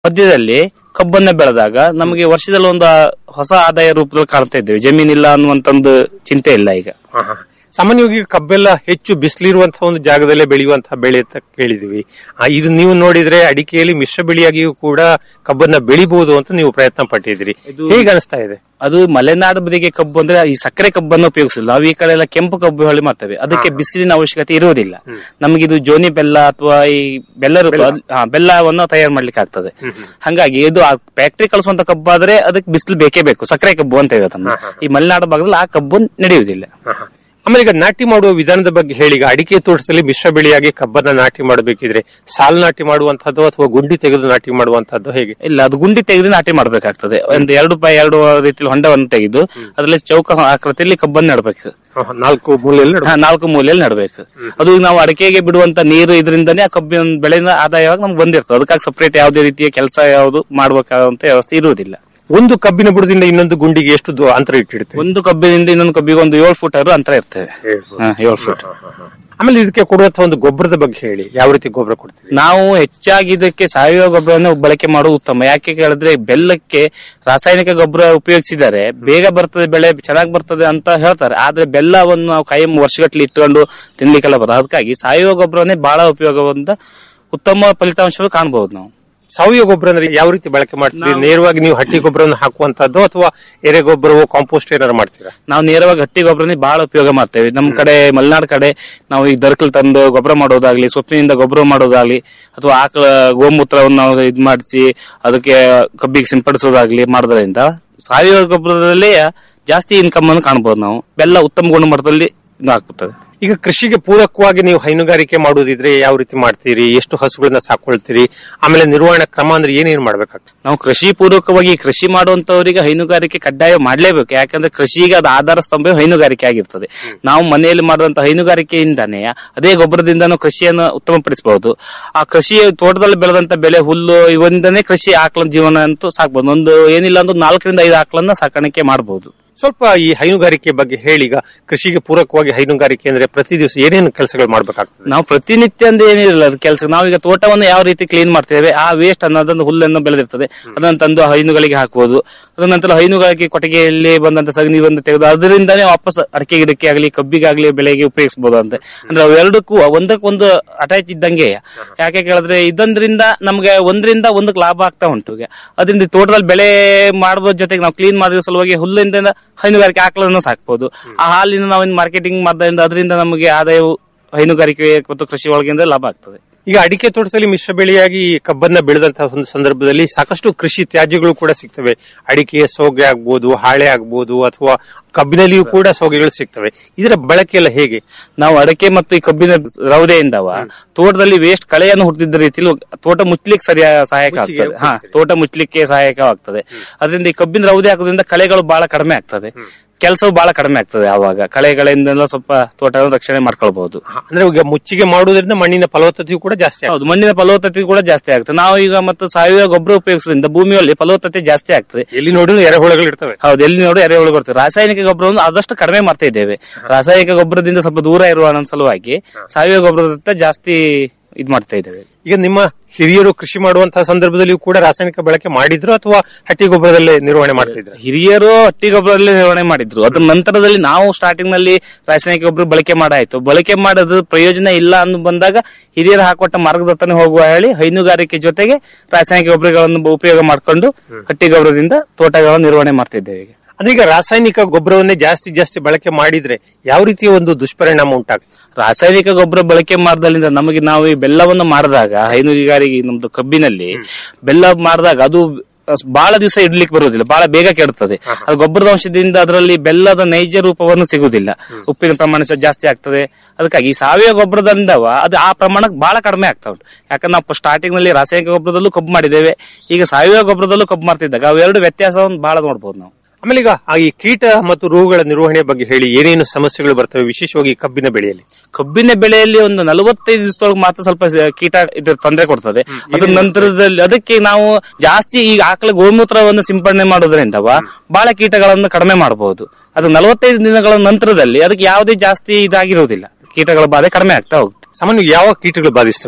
ಮಧ್ಯದಲ್ಲಿ ಕಬ್ಬನ್ನ ಬೆಳೆದಾಗ ನಮಗೆ ವರ್ಷದಲ್ಲಿ ಒಂದು ಹೊಸ ಆದಾಯ ರೂಪದಲ್ಲಿ ಕಾಣ್ತಾ ಇದ್ದೇವೆ ಜಮೀನಿಲ್ಲ ಅನ್ನುವಂತ ಒಂದು ಚಿಂತೆ ಇಲ್ಲ ಈಗ ಸಾಮಾನ್ಯವಾಗಿ ಕಬ್ಬೆಲ್ಲ ಹೆಚ್ಚು ಬಿಸಿಲಿರುವಂತಹ ಒಂದು ಜಾಗದಲ್ಲೇ ಬೆಳೆಯುವಂತಹ ಬೆಳೆ ಅಂತ ಕೇಳಿದ್ವಿ ಆ, ಇದು ನೀವು ನೋಡಿದ್ರೆ ಅಡಿಕೆಯಲ್ಲಿ ಮಿಶ್ರ ಬೆಳೆಯಾಗಿಯೂ ಕೂಡ ಕಬ್ಬನ್ನ ಬೆಳಿಬಹುದು ಅಂತ ನೀವು ಪ್ರಯತ್ನ ಪಟ್ಟಿದ್ರಿ ಹೇಗೆ ಅನಿಸ್ತಾ ಇದೆ ಅದು ಮಲೆನಾಡು ಬದಿಗೆ ಕಬ್ಬು ಅಂದ್ರೆ ಈ ಸಕ್ಕರೆ ಕಬ್ಬನ್ನು ಉಪಯೋಗಿಸಿಲ್ಲ ನಾವು ಈ ಕಡೆ ಎಲ್ಲ ಕೆಂಪು ಕಬ್ಬು ಹೊಳಿ ಮಾಡ್ತೇವೆ ಅದಕ್ಕೆ ಬಿಸಿಲಿನ ಅವಶ್ಯಕತೆ ಇರುವುದಿಲ್ಲ ನಮಗೆ ಇದು ಜೋನಿ ಬೆಲ್ಲ ಅಥವಾ ಈ ಬೆಲ್ಲ ರೂಪ ಹಾ, ಬೆಲ್ಲವನ್ನು ತಯಾರು ಮಾಡ್ಲಿಕ್ಕೆ ಆಗ್ತದೆ ಹಂಗಾಗಿ ಇದು ಫ್ಯಾಕ್ಟರಿ ಕಳಿಸುವಂತ ಕಬ್ಬು ಆದ್ರೆ ಅದಕ್ಕೆ ಬಿಸಿಲು ಬೇಕೇ ಬೇಕು ಸಕ್ಕರೆ ಕಬ್ಬು ಅಂತ ಅದನ್ನ ಈ ಮಲೆನಾಡು ಭಾಗದಲ್ಲಿ ಆ ಕಬ್ಬು ನಡೆಯುವುದಿಲ್ಲ ಆಮೇಲೆ ಈಗ ನಾಟಿ ಮಾಡುವ ವಿಧಾನದ ಬಗ್ಗೆ ಹೇಳಿ ಈಗ ಅಡಿಕೆ ತೋಟದಲ್ಲಿ ಮಿಶ್ರ ಬೆಳೆಯಾಗಿ ಕಬ್ಬನ್ನ ನಾಟಿ ಮಾಡಬೇಕಿದ್ರೆ ಸಾಲು ನಾಟಿ ಮಾಡುವಂತದ್ದು ಅಥವಾ ಗುಂಡಿ ತೆಗೆದು ನಾಟಿ ಮಾಡುವಂತದ್ದು ಹೇಗೆ ಇಲ್ಲ ಅದು ಗುಂಡಿ ತೆಗೆದು ನಾಟಿ ಮಾಡ್ಬೇಕಾಗ್ತದೆ ಒಂದು ಎರಡು ಬೈ ಎರಡು ರೀತಿಯಲ್ಲಿ ಹೊಂಡವನ್ನು ತೆಗೆದು ಅದರಲ್ಲಿ ಚೌಕ ಆಕೃತಿಯಲ್ಲಿ ಕಬ್ಬನ್ನು ನೆಡಬೇಕು ಆಹಾ, ನಾಲ್ಕು ಮೂಲೆಯಲ್ಲಿ ನೆಡು- ಹಾ, ನಾಲ್ಕು ಮೂಲೆಯಲ್ಲಿ ನೆಡಬೇಕು ಅದು ಈಗ ನಾವು ಅಡಿಕೆಗೆ ಬಿಡುವಂತ ನೀರು ಇದರಿಂದನೇ ಆ ಕಬ್ಬಿನ ಬೆಳೆನ ಆದಾಯವಾಗಿ ನಮ್ಗೆ ಬಂದಿರ್ತದೆ ಅದಕ್ಕಾಗಿ ಸಪರೇಟ್ ಯಾವುದೇ ರೀತಿಯ ಕೆಲಸ ಯಾವುದು ಮಾಡ್ಬೇಕಾದಂತ ವ್ಯವಸ್ಥೆ ಇರುವುದಿಲ್ಲ ಒಂದು ಕಬ್ಬಿನ ಬುಡದಿಂದ ಇನ್ನೊಂದು ಗುಂಡಿಗೆ ಎಷ್ಟು ದೂ- ಅಂತರ ಇಟ್ಟಿರುತ್ತೆ ಒಂದು ಕಬ್ಬಿನಿಂದ ಇನ್ನೊಂದು ಕಬ್ಬಿಗೆ ಒಂದು ಏಳು ಫುಟ್ ಆದ್ರೂ ಅಂತರ ಇರ್ತದೆ ಹಾ, ಏಳು ಫುಟ್ ಆಮೇಲೆ ಇದಕ್ಕೆ ಕೊಡುವಂತಹ ಒಂದು ಗೊಬ್ಬರದ ಬಗ್ಗೆ ಹೇಳಿ ಯಾವ ರೀತಿ ಗೊಬ್ಬರ ಕೊಡ್ತೀರಿ ನಾವು ಹೆಚ್ಚಾಗಿ ಇದಕ್ಕೆ ಸಾವಯವ ಗೊಬ್ಬರವನ್ನು ಬಳಕೆ ಮಾಡೋದು ಉತ್ತಮ ಯಾಕೆ ಕೇಳಿದ್ರೆ ಬೆಲ್ಲಕ್ಕೆ ರಾಸಾಯನಿಕ ಗೊಬ್ಬರ ಉಪಯೋಗಿಸಿದರೆ ಬೇಗ ಬರ್ತದೆ ಬೆಳೆ ಚೆನ್ನಾಗಿ ಬರ್ತದೆ ಅಂತ ಹೇಳ್ತಾರೆ ಆದ್ರೆ ಬೆಲ್ಲವನ್ನು ನಾವು ಕಾಯಂ ವರ್ಷಗಟ್ಟಲೆ ಇಟ್ಕೊಂಡು ತಿನ್ಲಿಕ್ಕೆಲ್ಲ ಬರೋದು ಅದಕ್ಕಾಗಿ ಸಾವಯವ ಗೊಬ್ಬರನೇ ಬಹಳ ಉಪಯೋಗವಂತ ಉತ್ತಮ ಫಲಿತಾಂಶಗಳು ಕಾಣಬಹುದು ನಾವು ಸಾವಯವ ಗೊಬ್ಬರ ಅಂದ್ರೆ ಯಾವ ರೀತಿ ಬಳಕೆ ಮಾಡ್ತೀರಿ ನೇರವಾಗಿ ನೀವು ಹಟ್ಟಿ ಗೊಬ್ಬರವನ್ನು ಹಾಕುವಂತದ್ದು ಅಥವಾ ಎರೆ ಗೊಬ್ಬರವೋ ಕಾಂಪೋಸ್ಟ್ ಏನಾರು ಮಾಡ್ತೀರಾ ನಾವು ನೇರವಾಗಿ ಹಟ್ಟಿ ಗೊಬ್ಬರನೇ ಬಹಳ ಉಪಯೋಗ ಮಾಡ್ತೇವೆ ನಮ್ಮ ಕಡೆ ಮಲೆನಾಡು ಕಡೆ ನಾವು ಈ ದರ್ಕಲ್ ತಂದು ಗೊಬ್ಬರ ಮಾಡೋದಾಗ್ಲಿ ಸೊಪ್ಪಿನಿಂದ ಗೊಬ್ಬರ ಮಾಡೋದಾಗ್ಲಿ ಅಥವಾ ಆಕಳ ಗೋಮೂತ್ರವನ್ನು ನಾವು ಇದ್ ಮಾಡಿಸಿ ಅದಕ್ಕೆ ಕಬ್ಬಿಗೆ ಸಿಂಪಡಿಸೋದಾಗ್ಲಿ ಮಾಡೋದ್ರಿಂದ ಸಾವಯವ ಗೊಬ್ಬರದಲ್ಲೇ ಜಾಸ್ತಿ ಇನ್ಕಮ್ ಅನ್ನು ಕಾಣಬಹುದು ನಾವು ಬೆಲ್ಲ ಉತ್ತಮ ಗುಣಮಟ್ಟದಲ್ಲಿ ಇದು ಆಗ್ತದೆ ಈಗ ಕೃಷಿಗೆ ಪೂರಕವಾಗಿ ನೀವು ಹೈನುಗಾರಿಕೆ ಮಾಡುವುದಿದ್ರೆ ಯಾವ ರೀತಿ ಮಾಡ್ತೀರಿ ಎಷ್ಟು ಹಸುಗಳನ್ನ ಸಾಕೊಳ್ತೀರಿ ಆಮೇಲೆ ನಿರ್ವಹಣಾ ಕ್ರಮ ಅಂದ್ರೆ ಏನೇನು ಮಾಡ್ಬೇಕಾಗ್ತದೆ ನಾವು ಕೃಷಿ ಪೂರ್ವಕವಾಗಿ ಕೃಷಿ ಮಾಡುವಂತವರಿಗೆ ಹೈನುಗಾರಿಕೆ ಕಡ್ಡಾಯ ಮಾಡ್ಲೇಬೇಕು ಯಾಕಂದ್ರೆ ಕೃಷಿಗೆ ಅದು ಆಧಾರ ಸ್ತಂಭ ಹೈನುಗಾರಿಕೆ ಆಗಿರ್ತದೆ ನಾವು ಮನೆಯಲ್ಲಿ ಮಾಡುವಂತ ಹೈನುಗಾರಿಕೆಯಿಂದಾನೇ ಅದೇ ಗೊಬ್ಬರದಿಂದನೂ ಕೃಷಿಯನ್ನು ಉತ್ತಮಪಡಿಸಬಹುದು ಆ ಕೃಷಿ ತೋಟದಲ್ಲಿ ಬೆಳೆದಂತ ಬೆಳೆ ಹುಲ್ಲು ಇವರಿಂದನೇ ಕೃಷಿ ಆಕಳ ಜೀವನ ಅಂತೂ ಸಾಕ್ಬಹುದು ಒಂದು ಏನಿಲ್ಲ ಒಂದು ನಾಲ್ಕರಿಂದ ಐದು ಆಕಳನ್ನ ಸಾಕಾಣಿಕೆ ಮಾಡಬಹುದು ಸ್ವಲ್ಪ ಈ ಹೈನುಗಾರಿಕೆ ಬಗ್ಗೆ ಹೇಳಿ ಈಗ ಕೃಷಿಗೆ ಪೂರಕವಾಗಿ ಹೈನುಗಾರಿಕೆ ಅಂದ್ರೆ ಪ್ರತಿ ದಿವಸ ಏನೇನು ಕೆಲಸಗಳು ಮಾಡ್ಬೇಕಾಗ್ತದೆ ನಾವು ಪ್ರತಿನಿತ್ಯ ಅಂದ್ರೆ ಏನಿರಲ್ಲ ಅದು ಕೆಲಸ ನಾವೀಗ ತೋಟವನ್ನು ಯಾವ ರೀತಿ ಕ್ಲೀನ್ ಮಾಡ್ತೇವೆ ಆ ವೇಸ್ಟ್ ಅನ್ನೋದೊಂದು ಹುಲ್ಲನ್ನು ಬೆಳೆದಿರ್ತದೆ ಅದನ್ನು ತಂದು ಹೈನುಗಳಿಗೆ ಹಾಕಬಹುದು ಅದರ ನಂತರ ಹೈನುಗಳಿಗೆ ಕೊಟ್ಟಿಗೆಯಲ್ಲಿ ಬಂದಂತ ಸಗಣಿ ಬಂದು ತೆಗೆದು ಅದರಿಂದನೇ ವಾಪಸ್ ಅಡಿಕೆ ಗಿಡಕ್ಕೆ ಆಗಲಿ ಕಬ್ಬಿಗಾಗ್ಲಿ ಬೆಳೆಗೆ ಉಪಯೋಗಿಸಬಹುದು ಅಂತ ಅಂದ್ರೆ ಅವೆರಡಕ್ಕೂ ಒಂದಕ್ಕೊಂದು ಅಟ್ಯಾಚ್ ಇದ್ದಂಗೆ ಯಾಕೆ ಕೇಳಿದ್ರೆ ಇದೊಂದ್ರಿಂದ ನಮ್ಗೆ ಒಂದರಿಂದ ಒಂದಕ್ಕೆ ಲಾಭ ಆಗ್ತಾ ಉಂಟು ಈಗ ಅದರಿಂದ ಈ ತೋಟದಲ್ಲಿ ಬೆಳೆ ಮಾಡುವ ಜೊತೆಗೆ ನಾವು ಕ್ಲೀನ್ ಮಾಡಿರೋ ಸಲುವಾಗಿ ಹುಲ್ಲಿಂದ ಹೈನುಗಾರಿಕೆ ಆಕಳನ್ನು ಸಾಕ್ಬಹುದು ಆ ಹಾಲಿನ ನಾವು ಮಾರ್ಕೆಟಿಂಗ್ ಮಾಡೋದ್ರಿಂದ ಅದರಿಂದ ನಮಗೆ ಆದಾಯವು ಹೈನುಗಾರಿಕೆ ಮತ್ತು ಕೃಷಿ ಒಳಗಿಂದ ಲಾಭ ಆಗ್ತದೆ ಈಗ ಅಡಿಕೆ ತೋಟದಲ್ಲಿ ಮಿಶ್ರ ಬೆಳೆಯಾಗಿ ಈ ಕಬ್ಬನ್ನ ಬೆಳೆದಂತಹ ಒಂದು ಸಂದರ್ಭದಲ್ಲಿ ಸಾಕಷ್ಟು ಕೃಷಿ ತ್ಯಾಜ್ಯಗಳು ಕೂಡ ಸಿಗ್ತವೆ ಅಡಿಕೆಯ ಸೋಗೆ ಆಗ್ಬೋದು ಹಾಳೆ ಆಗ್ಬೋದು ಅಥವಾ ಕಬ್ಬಿನಲ್ಲಿಯೂ ಕೂಡ ಸೋಗೆಗಳು ಸಿಗ್ತವೆ ಇದರ ಬಳಕೆ ಎಲ್ಲ ಹೇಗೆ ನಾವು ಅಡಕೆ ಮತ್ತು ಈ ಕಬ್ಬಿನ ರೌದೆಯಿಂದವ ತೋಟದಲ್ಲಿ ವೇಸ್ಟ್ ಕಳೆಯನ್ನು ಹುಟ್ಟಿದ ರೀತಿಯಲ್ಲಿ ತೋಟ ಮುಚ್ಚಲಿಕ್ಕೆ ಸರಿಯ ಸಹಾಯಕ ಮುಚ್ಚಿಗೆ ಆಗ್ತದೆ ಹಾ ತೋಟ ಮುಚ್ಚಲಿಕ್ಕೆ ಸಹಾಯಕವಾಗ್ತದೆ ಅದರಿಂದ ಈ ಕಬ್ಬಿನ ರೌದೆ ಹಾಕೋದ್ರಿಂದ ಕಳೆಗಳು ಬಹಳ ಕಡಿಮೆ ಆಗ್ತದೆ ಕೆಲಸವು ಬಹಳ ಕಡಿಮೆ ಆಗ್ತದೆ ಆವಾಗ ಕಳೆಗಳಿಂದೆಲ್ಲ ಸ್ವಲ್ಪ ತೋಟ ರಕ್ಷಣೆ ಮಾಡ್ಕೊಳ್ಬಹುದು ಅಂದ್ರೆ ಈಗ ಮುಚ್ಚಿಗೆ ಮಾಡುವುದರಿಂದ ಮಣ್ಣಿನ ಫಲವತ್ತತೆಯೂ ಕೂಡ ಜಾಸ್ತಿ ಆಗ್ತದೆ. ಹೌದು ಮಣ್ಣಿನ ಫಲವತ್ತತೆ ಕೂಡ ಜಾಸ್ತಿ ಆಗ್ತದೆ ನಾವು ಈಗ ಮತ್ತು ಸಾವಯವ ಗೊಬ್ಬರ ಉಪಯೋಗಿಸೋದ್ರಿಂದ ಭೂಮಿಯಲ್ಲಿ ಫಲವತ್ತತೆ ಜಾಸ್ತಿ ಆಗ್ತದೆ ಎಲ್ಲಿ ನೋಡಿದ್ರು ಎರೆಹುಳಗಳು ಇರ್ತವೆ ಹೌದು ಎಲ್ಲಿ ನೋಡಿ ಎರೆಹುಳು ಬರ್ತದೆ ರಾಸಾಯನಿಕ ಗೊಬ್ಬರವನ್ನು ಆದಷ್ಟು ಕಡಿಮೆ ಮಾಡ್ತಾ ಇದ್ದೇವೆ ರಾಸಾಯನಿಕ ಗೊಬ್ಬರದಿಂದ ಸ್ವಲ್ಪ ದೂರ ಇರುವ ಅನ್ನೋ ಸಲುವಾಗಿ ಸಾವಯವ ಗೊಬ್ಬರದತ್ತ ಜಾಸ್ತಿ ಇದ್ ಮಾಡ್ತಾ ಇದ್ದೇವೆ ಈಗ ನಿಮ್ಮ ಹಿರಿಯರು ಕೃಷಿ ಮಾಡುವಂತಹ ಸಂದರ್ಭದಲ್ಲಿಯೂ ಕೂಡ ರಾಸಾಯನಿಕ ಬಳಕೆ ಮಾಡಿದ್ರು ಅಥವಾ ಹಟ್ಟಿ ಗೊಬ್ಬರದಲ್ಲೇ ನಿರ್ವಹಣೆ ಮಾಡ್ತಿದ್ರು ಹಿರಿಯರು ಹಟ್ಟಿ ಗೊಬ್ಬರದಲ್ಲಿ ನಿರ್ವಹಣೆ ಮಾಡಿದ್ರು ಅದ್ರ ನಂತರದಲ್ಲಿ ನಾವು ಸ್ಟಾರ್ಟಿಂಗ್ ನಲ್ಲಿ ರಾಸಾಯನಿಕ ಗೊಬ್ಬರ ಬಳಕೆ ಮಾಡಾಯ್ತು ಬಳಕೆ ಮಾಡೋದು ಪ್ರಯೋಜನ ಇಲ್ಲ ಅನ್ನು ಬಂದಾಗ ಹಿರಿಯರು ಹಾಕೊಟ್ಟ ಮಾರ್ಗದತ್ತನೆ ಹೋಗುವ ಹೇಳಿ ಹೈನುಗಾರಿಕೆ ಜೊತೆಗೆ ರಾಸಾಯನಿಕ ಗೊಬ್ಬರಗಳನ್ನು ಉಪಯೋಗ ಮಾಡಿಕೊಂಡು ಹಟ್ಟಿ ಗೊಬ್ಬರದಿಂದ ತೋಟಗಳನ್ನು ನಿರ್ವಹಣೆ ಮಾಡ್ತಿದ್ದೇವೆ ಈಗ ಅಂದ್ರೆ ಈಗ ರಾಸಾಯನಿಕ ಗೊಬ್ಬರವನ್ನೇ ಜಾಸ್ತಿ ಜಾಸ್ತಿ ಬಳಕೆ ಮಾಡಿದ್ರೆ ಯಾವ ರೀತಿಯ ಒಂದು ದುಷ್ಪರಿಣಾಮ ಉಂಟಾಗ್ತದೆ ರಾಸಾಯನಿಕ ಗೊಬ್ಬರ ಬಳಕೆ ಮಾಡಿದ್ರಿಂದ ನಮಗೆ ನಾವು ಈ ಬೆಲ್ಲವನ್ನು ಮಾಡಿದಾಗ ಹೈನುಗಾರಿಕೆ ನಮ್ದು ಕಬ್ಬಿನಲ್ಲಿ ಬೆಲ್ಲ ಮಾಡಿದಾಗ ಅದು ಬಹಳ ದಿವಸ ಇಡ್ಲಿಕ್ಕೆ ಬರುವುದಿಲ್ಲ ಬಹಳ ಬೇಗ ಕೆಡುತ್ತದೆ ಅದು ಗೊಬ್ಬರದ ಅಂಶದಿಂದ ಅದರಲ್ಲಿ ಬೆಲ್ಲದ ನೈಜ ರೂಪವನ್ನು ಸಿಗುವುದಿಲ್ಲ ಉಪ್ಪಿನ ಪ್ರಮಾಣ ಸಹ ಜಾಸ್ತಿ ಆಗ್ತದೆ ಅದಕ್ಕಾಗಿ ಈ ಸಾವಯವ ಗೊಬ್ಬರದಿಂದವ ಅದು ಆ ಪ್ರಮಾಣಕ್ಕೆ ಬಹಳ ಕಡಿಮೆ ಆಗ್ತಾ ಉಂಟು ಯಾಕಂದ್ರೆ ನಾವು ಸ್ಟಾರ್ಟಿಂಗ್ ನಲ್ಲಿ ರಾಸಾಯನಿಕ ಗೊಬ್ಬರದಲ್ಲೂ ಕಬ್ಬು ಮಾಡಿದ್ದೇವೆ ಈಗ ಸಾವಯವ ಗೊಬ್ಬರದಲ್ಲೂ ಕಬ್ಬು ಮಾಡ್ತಿದ್ದಾಗ ಅವೆರಡು ವ್ಯತ್ಯಾಸವನ್ನು ಬಹಳ ನೋಡಬಹುದು ನಾವು ಆಮೇಲೆ ಈಗ ಆ ಈ ಕೀಟ ಮತ್ತು ರೋಗಗಳ ನಿರ್ವಹಣೆ ಬಗ್ಗೆ ಹೇಳಿ ಏನೇನು ಸಮಸ್ಯೆಗಳು ಬರ್ತವೆ ವಿಶೇಷವಾಗಿ ಕಬ್ಬಿನ ಬೆಳೆಯಲ್ಲಿ ಕಬ್ಬಿನ ಬೆಳೆಯಲ್ಲಿ ಒಂದು ನಲವತ್ತೈದು ದಿವಸದೊಳಗೆ ಮಾತ್ರ ಸ್ವಲ್ಪ ಸ- ಕೀಟ ಇದ್ರ ತೊಂದರೆ ಕೊಡ್ತದೆ ಅದ್ರ ನಂತರದಲ್ಲಿ ಅದಕ್ಕೆ ನಾವು ಜಾಸ್ತಿ ಈಗ ಆಕಳ ಗೋಮೂತ್ರವನ್ನು ಸಿಂಪಡಣೆ ಮಾಡೋದ್ರಿಂದ ಬಹಳ ಕೀಟಗಳನ್ನು ಕಡಿಮೆ ಮಾಡಬಹುದು ಅದು ನಲವತ್ತೈದು ದಿನಗಳ ನಂತರದಲ್ಲಿ ಅದಕ್ಕೆ ಯಾವುದೇ ಜಾಸ್ತಿ ಇದಾಗಿರುವುದಿಲ್ಲ ಕೀಟಗಳ ಬಾಧೆ ಕಡಿಮೆ ಆಗ್ತಾ ಹೋಗುತ್ತೆ ಸಾಮಾನ್ಯ ಯಾವ ಕೀಟಗಳು ಬಾಧಿಸ್ತವೆ